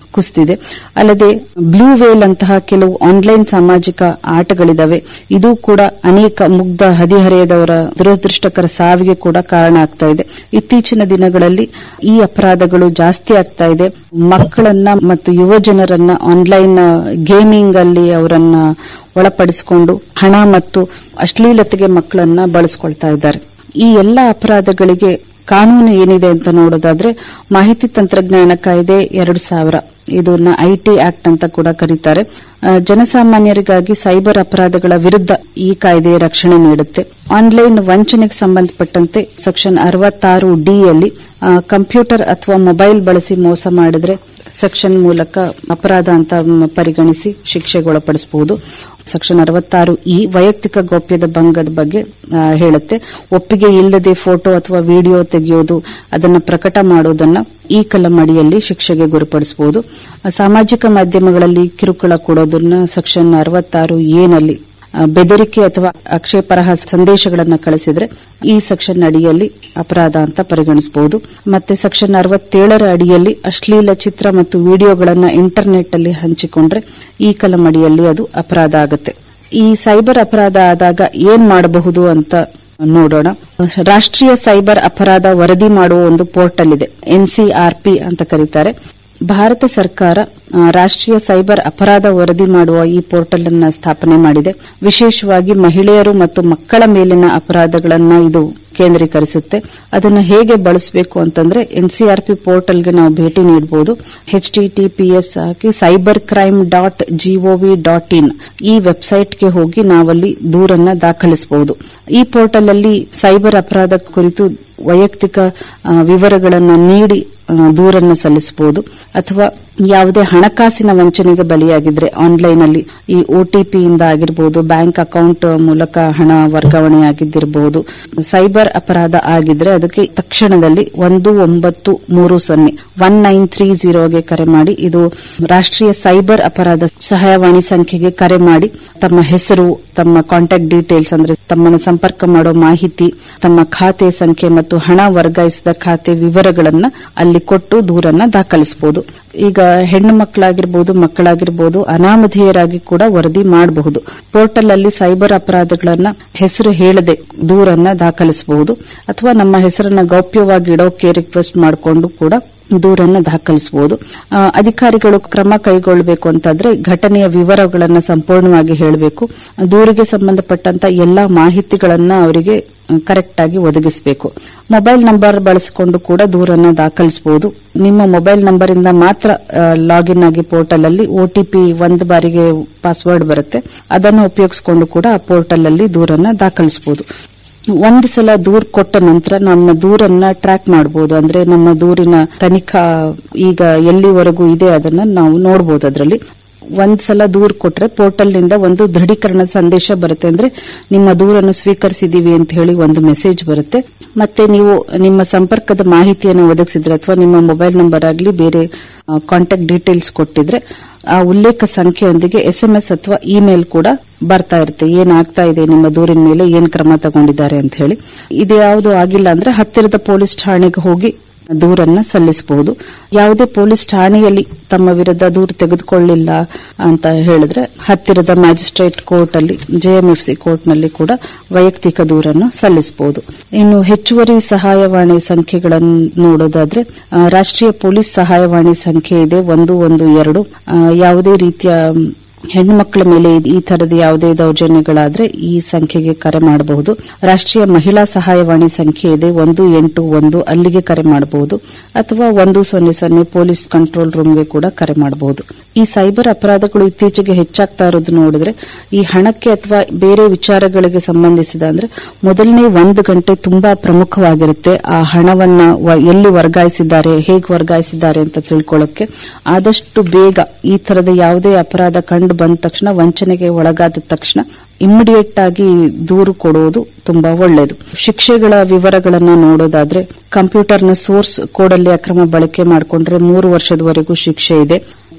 ಕುಸಿದಿದೆ ಅಲ್ಲದೆ ಬ್ಲೂ ವೇಲ್ ಅಂತಹ ಕೆಲವು ಆನ್ಲೈನ್ ಸಾಮಾಜಿಕ ಆಟಗಳಿದಾವೆ ಇದು ಕೂಡ ಅನೇಕ ಮುಗ್ಧ ಹದಿಹರೆಯದವರ ದುರದೃಷ್ಟಕರ ಸಾವಿಗೆ ಕೂಡ ಕಾರಣ ಆಗ್ತಾ ಇದೆ ಇತ್ತೀಚಿನ ದಿನಗಳಲ್ಲಿ ಈ ಅಪರಾಧಗಳು ಜಾಸ್ತಿ ಆಗ್ತಾ ಇದೆ ಮಕ್ಕಳನ್ನ ಮತ್ತು ಯುವ ಜನರನ್ನ ಆನ್ಲೈನ್ ಗೇಮಿಂಗ್ ಅಲ್ಲಿ ಅವರನ್ನ ಒಳಪಡಿಸಿಕೊಂಡು ಹಣ ಮತ್ತು ಅಶ್ಲೀಲತೆಗೆ ಮಕ್ಕಳನ್ನ ಬಳಸ್ಕೊಳ್ತಾ ಇದ್ದಾರೆ ಈ ಎಲ್ಲ ಅಪರಾಧಗಳಿಗೆ ಕಾನೂನು ಏನಿದೆ ಅಂತ ನೋಡೋದಾದ್ರೆ ಮಾಹಿತಿ ತಂತ್ರಜ್ಞಾನ ಕಾಯ್ದೆ ಎರಡು ಸಾವಿರ ಇದನ್ನ ಐಟಿ ಆಕ್ಟ್ ಅಂತ ಕೂಡ ಕರೀತಾರೆ ಆ, ಜನಸಾಮಾನ್ಯರಿಗಾಗಿ ಸೈಬರ್ ಅಪರಾಧಗಳ ವಿರುದ್ಧ ಈ ಕಾಯ್ದೆ ರಕ್ಷಣೆ ನೀಡುತ್ತೆ ಆನ್ಲೈನ್ ವಂಚನೆಗೆ ಸಂಬಂಧಪಟ್ಟಂತೆ ಸೆಕ್ಷನ್ ಅರವತ್ತಾರು ಡಿ ಯಲ್ಲಿ ಆ, ಕಂಪ್ಯೂಟರ್ ಅಥವಾ ಮೊಬೈಲ್ ಬಳಸಿ ಮೋಸ ಮಾಡಿದ್ರೆ ಸೆಕ್ಷನ್ ಮೂಲಕ ಅಪರಾಧ ಅಂತ ಮ್, ಪರಿಗಣಿಸಿ ಶಿಕ್ಷೆಗೊಳಪಡಿಸಬಹುದು ಸೆಕ್ಷನ್ ಅರವತ್ತಾರು ಇ ವೈಯಕ್ತಿಕ ಗೌಪ್ಯದ ಭಂಗದ ಬಗ್ಗೆ ಆ, ಹೇಳುತ್ತೆ ಒಪ್ಪಿಗೆ ಇಲ್ಲದೆ ಫೋಟೋ ಅಥವಾ ವಿಡಿಯೋ ತೆಗೆಯೋದು ಅದನ್ನ ಪ್ರಕಟ ಮಾಡೋದನ್ನ ಈ ಕಲಂ ಅಡಿಯಲ್ಲಿ ಶಿಕ್ಷೆಗೆ ಗುರಿಪಡಿಸಬಹುದು ಸಾಮಾಜಿಕ ಮಾಧ್ಯಮಗಳಲ್ಲಿ ಕಿರುಕುಳ ಕೊಡೋದನ್ನ ಸೆಕ್ಷನ್ ಅರವತ್ತಾರು ಎನಲ್ಲಿ ಆ, ಬೆದರಿಕೆ ಅಥವಾ ಆಕ್ಷೇಪರಹ ಸಂದೇಶಗಳನ್ನು ಕಳಿಸಿದ್ರೆ ಈ ಸೆಕ್ಷನ್ ಅಡಿಯಲ್ಲಿ ಅಪರಾಧ ಅಂತ ಪರಿಗಣಿಸಬಹುದು ಮತ್ತೆ ಸೆಕ್ಷನ್ ಅರವತ್ತೇಳರ ಅಡಿಯಲ್ಲಿ ಅಶ್ಲೀಲ ಚಿತ್ರ ಮತ್ತು ವಿಡಿಯೋಗಳನ್ನ ಇಂಟರ್ನೆಟ್ ಅಲ್ಲಿ ಹಂಚಿಕೊಂಡ್ರೆ ಈ ಕಲಂ ಅಡಿಯಲ್ಲಿ ಅದು ಅಪರಾಧ ಆಗುತ್ತೆ ಈ ಸೈಬರ್ ಅಪರಾಧ ಆದಾಗ ಏನ್ ಮಾಡಬಹುದು ಅಂತ ನೋಡೋಣ ರಾಷ್ಟ್ರೀಯ ಸೈಬರ್ ಅಪರಾಧ ವರದಿ ಮಾಡುವ ಒಂದು ಪೋರ್ಟಲ್ ಇದೆ ಎನ್ಸಿಆರ್ಪಿ ಅಂತ ಕರೀತಾರೆ ಭಾರತ ಸರ್ಕಾರ ಆ, ರಾಷ್ಟ್ರೀಯ ಸೈಬರ್ ಅಪರಾಧ ವರದಿ ಮಾಡುವ ಈ ಪೋರ್ಟಲ್ ಅನ್ನ ಸ್ಥಾಪನೆ ಮಾಡಿದೆ ವಿಶೇಷವಾಗಿ ಮಹಿಳೆಯರು ಮತ್ತು ಮಕ್ಕಳ ಮೇಲಿನ ಅಪರಾಧಗಳನ್ನ ಇದು ಕೇಂದ್ರೀಕರಿಸುತ್ತೆ ಅದನ್ನ ಹೇಗೆ ಬಳಸಬೇಕು ಅಂತಂದ್ರೆ ಎನ್ಸಿಆರ್ಪಿ ಪೋರ್ಟಲ್ಗೆ ನಾವು ಭೇಟಿ ನೀಡಬಹುದು ಎಚ್ ಟಿಟಿಪಿಎಸ್ ಹಾಕಿ cyber crime dot gov dot in ಈ ವೆಬ್ಸೈಟ್ಗೆ ಹೋಗಿ ನಾವಲ್ಲಿ ದೂರನ್ನ ದಾಖಲಿಸಬಹುದು ಈ ಪೋರ್ಟಲ್ ಅಲ್ಲಿ ಸೈಬರ್ ಅಪರಾಧ ಕುರಿತು ವೈಯಕ್ತಿಕ ಆ, ವಿವರಗಳನ್ನು ನೀಡಿ ಆ, ದೂರನ್ನು ಸಲ್ಲಿಸಬಹುದು ಅಥವಾ ಯಾವುದೇ ಹಣಕಾಸಿನ ವಂಚನೆಗೆ ಬಲಿಯಾಗಿದ್ರೆ ಆನ್ಲೈನ್ ಅಲ್ಲಿ ಈ ಒಟಿಪಿ ಇಂದ ಆಗಿರಬಹುದು ಬ್ಯಾಂಕ್ ಅಕೌಂಟ್ ಮೂಲಕ ಹಣ ವರ್ಗಾವಣೆ ಆಗಿದ್ದಿರಬಹುದು ಸೈಬರ್ ಅಪರಾಧ ಆಗಿದ್ರೆ ಅದಕ್ಕೆ ತಕ್ಷಣದಲ್ಲಿ ಒಂದು ಒಂಬತ್ತು ಮೂರು ಸೊನ್ನೆ ಒನ್ ನೈನ್ ತ್ರೀ ಜೀರೋಗೆ ಕರೆ ಮಾಡಿ ಇದು ರಾಷ್ಟ್ರೀಯ ಸೈಬರ್ ಅಪರಾಧ ಸಹಾಯವಾಣಿ ಸಂಖ್ಯೆಗೆ ಕರೆ ಮಾಡಿ ತಮ್ಮ ಹೆಸರು ತಮ್ಮ ಕಾಂಟ್ಯಾಕ್ಟ್ ಡೀಟೇಲ್ಸ್ ಅಂದ್ರೆ ತಮ್ಮನ್ನು ಸಂಪರ್ಕ ಮಾಡೋ ಮಾಹಿತಿ ತಮ್ಮ ಖಾತೆ ಸಂಖ್ಯೆ ಮತ್ತು ಹಣ ವರ್ಗಾಯಿಸಿದ ಖಾತೆ ವಿವರಗಳನ್ನ ಅಲ್ಲಿ ಕೊಟ್ಟು ದೂರನ್ನ ದಾಖಲಿಸಬಹುದು ಈಗ ಹೆಣ್ಣು ಮಕ್ಕಳಾಗಿರ್ಬೋದು ಮಕ್ಕಳಾಗಿರ್ಬೋದು ಅನಾಮಧೇಯರಾಗಿ ಕೂಡ ವರದಿ ಮಾಡಬಹುದು ಪೋರ್ಟಲ್ ಅಲ್ಲಿ ಸೈಬರ್ ಅಪರಾಧಗಳನ್ನ ಹೆಸರು ಹೇಳದೆ ದೂರನ್ನ ದಾಖಲಿಸಬಹುದು ಅಥವಾ ನಮ್ಮ ಹೆಸರನ್ನ ಗೌಪ್ಯವಾಗಿ ಇಡೋಕೆ ರಿಕ್ವೆಸ್ಟ್ ಮಾಡಿಕೊಂಡು ಕೂಡ ದೂರನ್ನ ದಾಖಲಿಸಬಹುದು ಆ, ಅಧಿಕಾರಿಗಳು ಕ್ರಮ ಕೈಗೊಳ್ಳಬೇಕು ಅಂತಾದ್ರೆ ಘಟನೆಯ ವಿವರಗಳನ್ನ ಸಂಪೂರ್ಣವಾಗಿ ಹೇಳಬೇಕು ದೂರಿಗೆ ಸಂಬಂಧಪಟ್ಟಂತ ಎಲ್ಲಾ ಮಾಹಿತಿಗಳನ್ನ ಅವರಿಗೆ ಕರೆಕ್ಟ್ ಆಗಿ ಒದಗಿಸಬೇಕು ಮೊಬೈಲ್ ನಂಬರ್ ಬಳಸಿಕೊಂಡು ಕೂಡ ದೂರನ್ನ ದಾಖಲಿಸಬಹುದು ನಿಮ್ಮ ಮೊಬೈಲ್ ನಂಬರ್ ಇಂದ ಮಾತ್ರ ಲಾಗಿನ್ ಆಗಿ ಪೋರ್ಟಲ್ ಅಲ್ಲಿ ಒಟಿಪಿ ಒಂದು ಬಾರಿಗೆ ಪಾಸ್ವರ್ಡ್ ಬರುತ್ತೆ ಅದನ್ನು ಉಪಯೋಗಿಸಿಕೊಂಡು ಕೂಡ ಆ ಪೋರ್ಟಲ್ ಅಲ್ಲಿ ದೂರನ್ನ ದಾಖಲಿಸಬಹುದು ಒಂದು ಸಲ ದೂರ್ ಕೊಟ್ಟ ನಂತರ ನಮ್ಮ ದೂರನ್ನ ಟ್ರ್ಯಾಕ್ ಮಾಡಬಹುದು ಅಂದ್ರೆ ನಮ್ಮ ದೂರಿನ ತನಿಖಾ ಈಗ ಎಲ್ಲಿವರೆಗೂ ಇದೆ ಅದನ್ನ ನಾವು ನೋಡಬಹುದು ಅದರಲ್ಲಿ ಒಂದ್ ಸಲ ದೂರ್ ಕೊಟ್ರೆ ಪೋರ್ಟಲ್ ನಿಂದ ಒಂದು ದೃಢೀಕರಣ ಸಂದೇಶ ಬರುತ್ತೆ ಅಂದ್ರೆ ನಿಮ್ಮ ದೂರನ್ನು ಸ್ವೀಕರಿಸಿದೀವಿ ಅಂತ ಹೇಳಿ ಒಂದು ಮೆಸೇಜ್ ಬರುತ್ತೆ ಮತ್ತೆ ನೀವು ನಿಮ್ಮ ಸಂಪರ್ಕದ ಮಾಹಿತಿಯನ್ನು ಒದಗಿಸಿದ್ರೆ ಅಥವಾ ನಿಮ್ಮ ಮೊಬೈಲ್ ನಂಬರ್ ಆಗಲಿ ಬೇರೆ ಕಾಂಟ್ಯಾಕ್ಟ್ ಡೀಟೇಲ್ಸ್ ಕೊಟ್ಟಿದ್ರೆ ಆ ಉಲ್ಲೇಖ ಸಂಖ್ಯೆಯೊಂದಿಗೆ ಎಸ್ಎಂಎಸ್ ಅಥವಾ ಇಮೇಲ್ ಕೂಡ ಬರ್ತಾ ಇರುತ್ತೆ ಏನಾಗ್ತಾ ಇದೆ ನಿಮ್ಮ ದೂರಿನ ಮೇಲೆ ಏನ್ ಕ್ರಮ ತಗೊಂಡಿದ್ದಾರೆ ಅಂತ ಹೇಳಿ ಇದು ಯಾವುದು ಆಗಿಲ್ಲ ಅಂದ್ರೆ ಹತ್ತಿರದ ಪೊಲೀಸ್ ಠಾಣೆಗೆ ಹೋಗಿ ದೂರನ್ನ ಸಲ್ಲಿಸಬಹುದು ಯಾವುದೇ ಪೊಲೀಸ್ ಠಾಣೆಯಲ್ಲಿ ತಮ್ಮ ವಿರುದ್ಧ ದೂರು ತೆಗೆದುಕೊಳ್ಳಿಲ್ಲ ಅಂತ ಹೇಳಿದ್ರೆ ಹತ್ತಿರದ ಮ್ಯಾಜಿಸ್ಟ್ರೇಟ್ ಕೋರ್ಟ್ ಅಲ್ಲಿ ಜೆಎಂಎಫ್ಸಿ ಕೋರ್ಟ್ ನಲ್ಲಿ ಕೂಡ ವೈಯಕ್ತಿಕ ದೂರನ್ನು ಸಲ್ಲಿಸಬಹುದು ಇನ್ನು ಹೆಚ್ಚುವರಿ ಸಹಾಯವಾಣಿ ಸಂಖ್ಯೆಗಳನ್ನು ನೋಡೋದಾದ್ರೆ ಆ, ರಾಷ್ಟ್ರೀಯ ಪೊಲೀಸ್ ಸಹಾಯವಾಣಿ ಸಂಖ್ಯೆ ಇದೆ ಒಂದು ಒಂದು ಎರಡು ಆ, ಯಾವುದೇ ರೀತಿಯ ಹೆಣ್ಣು ಮಕ್ಕಳ ಮೇಲೆ ಈ ತರದ ಯಾವುದೇ ದೌರ್ಜನ್ಯಗಳಾದ್ರೆ ಈ ಸಂಖ್ಯೆಗೆ ಕರೆ ಮಾಡಬಹುದು ರಾಷ್ಟ್ರೀಯ ಮಹಿಳಾ ಸಹಾಯವಾಣಿ ಸಂಖ್ಯೆ ಇದೆ ಒಂದು ಎಂಟು ಒಂದು ಅಲ್ಲಿಗೆ ಕರೆ ಮಾಡಬಹುದು ಅಥವಾ ಒಂದು ಸೊನ್ನೆ ಸೊನ್ನೆ ಪೊಲೀಸ್ ಕಂಟ್ರೋಲ್ ರೂಮ್ಗೆ ಕೂಡ ಕರೆ ಮಾಡಬಹುದು ಈ ಸೈಬರ್ ಅಪರಾಧಗಳು ಇತ್ತೀಚೆಗೆ ಹೆಚ್ಚಾಗ್ತಾ ಇರೋದು ನೋಡಿದ್ರೆ ಈ ಹಣಕ್ಕೆ ಅಥವಾ ಬೇರೆ ವಿಚಾರಗಳಿಗೆ ಸಂಬಂಧಿಸಿದ ಅಂದ್ರೆ ಮೊದಲನೇ ಒಂದು ಗಂಟೆ ತುಂಬಾ ಪ್ರಮುಖವಾಗಿರುತ್ತೆ ಆ ಹಣವನ್ನ ವ- ಎಲ್ಲಿ ವರ್ಗಾಯಿಸಿದ್ದಾರೆ ಹೇಗೆ ವರ್ಗಾಯಿಸಿದ್ದಾರೆ ಅಂತ ತಿಳ್ಕೊಳ್ಳೋಕೆ ಆದಷ್ಟು ಬೇಗ ಈ ತರದ ಯಾವುದೇ ಅಪರಾಧ ಕಂಡು ಬಂದ ತಕ್ಷಣ ವಂಚನೆಗೆ ಒಳಗಾದ ತಕ್ಷಣ ಇಮ್ಮಿಡಿಯೇಟ್ ಆಗಿ ದೂರು ಕೊಡುವುದು ತುಂಬಾ ಒಳ್ಳೆಯದು ಶಿಕ್ಷೆಗಳ ವಿವರಗಳನ್ನ ನೋಡೋದಾದ್ರೆ ಕಂಪ್ಯೂಟರ್ನ ಸೋರ್ಸ್ ಕೋಡ್ ಅಲ್ಲಿ ಅಕ್ರಮ ಬಳಕೆ ಮಾಡಿಕೊಂಡ್ರೆ ಮೂರು ವರ್ಷದವರೆಗೂ ಶಿಕ್ಷೆ ಇದೆ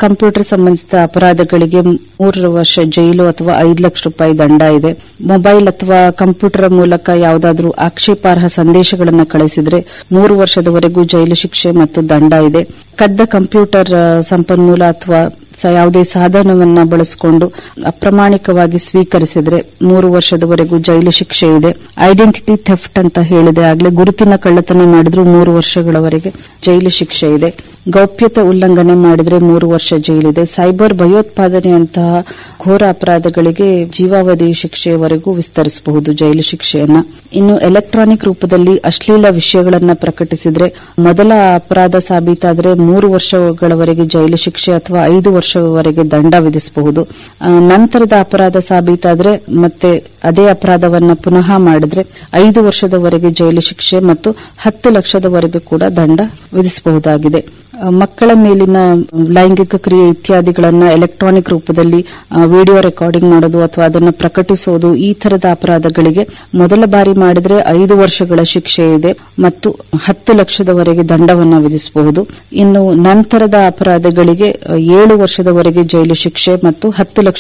ಕಂಪ್ಯೂಟರ್ ಸಂಬಂಧಿತ ಅಪರಾಧಗಳಿಗೆ ಮೂರು ವರ್ಷ ಜೈಲು ಅಥವಾ ಐದು ಲಕ್ಷ ರೂಪಾಯಿ ದಂಡ ಇದೆ ಮೊಬೈಲ್ ಅಥವಾ ಕಂಪ್ಯೂಟರ್ ಮೂಲಕ ಯಾವುದಾದ್ರೂ ಆಕ್ಷೇಪಾರ್ಹ ಸಂದೇಶಗಳನ್ನು ಕಳಿಸಿದ್ರೆ ಮೂರು ವರ್ಷದವರೆಗೂ ಜೈಲು ಶಿಕ್ಷೆ ಮತ್ತು ದಂಡ ಇದೆ ಕದ್ದ ಕಂಪ್ಯೂಟರ್ ಆ, ಸಂಪನ್ಮೂಲ ಅಥವಾ ಸ- ಯಾವುದೇ ಸಾಧನವನ್ನ ಬಳಸಿಕೊಂಡು ಅಪ್ರಾಮಾಣಿಕವಾಗಿ ಸ್ವೀಕರಿಸಿದ್ರೆ ಮೂರು ವರ್ಷದವರೆಗೂ ಜೈಲು ಶಿಕ್ಷೆ ಇದೆ ಐಡೆಂಟಿಟಿ ಥೆಫ್ಟ್ ಅಂತ ಹೇಳಿದೆ ಆಗ್ಲೇ ಗುರುತಿನ ಕಳ್ಳತನ ಮಾಡಿದ್ರು ಮೂರು ವರ್ಷಗಳವರೆಗೆ ಜೈಲು ಶಿಕ್ಷೆ ಇದೆ ಗೌಪ್ಯತೆ ಉಲ್ಲಂಘನೆ ಮಾಡಿದ್ರೆ ಮೂರು ವರ್ಷ ಜೈಲಿದೆ ಸೈಬರ್ ಭಯೋತ್ಪಾದನೆಯಂತಹ ಘೋರ ಅಪರಾಧಗಳಿಗೆ ಜೀವಾವಧಿ ಶಿಕ್ಷೆಯವರೆಗೂ ವಿಸ್ತರಿಸಬಹುದು ಜೈಲು ಶಿಕ್ಷೆಯನ್ನ ಇನ್ನು ಎಲೆಕ್ಟ್ರಾನಿಕ್ ರೂಪದಲ್ಲಿ ಅಶ್ಲೀಲ ವಿಷಯಗಳನ್ನ ಪ್ರಕಟಿಸಿದ್ರೆ ಮೊದಲ ಅಪರಾಧ ಸಾಬೀತಾದರೆ ಮೂರು ವರ್ಷಗಳವರೆಗೆ ಜೈಲು ಶಿಕ್ಷೆ ಅಥವಾ ಐದು ವರ್ಷವರೆಗೆ ದಂಡ ವಿಧಿಸಬಹುದು ಆ, ನಂತರದ ಅಪರಾಧ ಸಾಬೀತಾದ್ರೆ ಮತ್ತೆ ಅದೇ ಅಪರಾಧವನ್ನ ಪುನಃ ಮಾಡಿದ್ರೆ ಐದು ವರ್ಷದವರೆಗೆ ಜೈಲು ಶಿಕ್ಷೆ ಮತ್ತು ಹತ್ತು ಲಕ್ಷದವರೆಗೆ ಕೂಡ ದಂಡ ವಿಧಿಸಬಹುದಾಗಿದೆ ಆ, ಮಕ್ಕಳ ಮೇಲಿನ ಲೈಂಗಿಕ ಕ್ರಿಯೆ ಇತ್ಯಾದಿಗಳನ್ನ ಎಲೆಕ್ಟ್ರಾನಿಕ್ ರೂಪದಲ್ಲಿ ಆ, ವಿಡಿಯೋ ರೆಕಾರ್ಡಿಂಗ್ ಮಾಡೋದು ಅಥವಾ ಅದನ್ನು ಪ್ರಕಟಿಸೋದು ಈ ತರದ ಅಪರಾಧಗಳಿಗೆ ಮೊದಲ ಬಾರಿ ಮಾಡಿದ್ರೆ ಐದು ವರ್ಷಗಳ ಶಿಕ್ಷೆ ಇದೆ ಮತ್ತು ಹತ್ತು ಲಕ್ಷದವರೆಗೆ ದಂಡವನ್ನ ವಿಧಿಸಬಹುದು ಇನ್ನು ನಂತರದ ಅಪರಾಧಗಳಿಗೆ ಆ, ಏಳು ವರ್ಷದವರೆಗೆ ಜೈಲು ಶಿಕ್ಷೆ ಮತ್ತು ಹತ್ತು ಲಕ್ಷ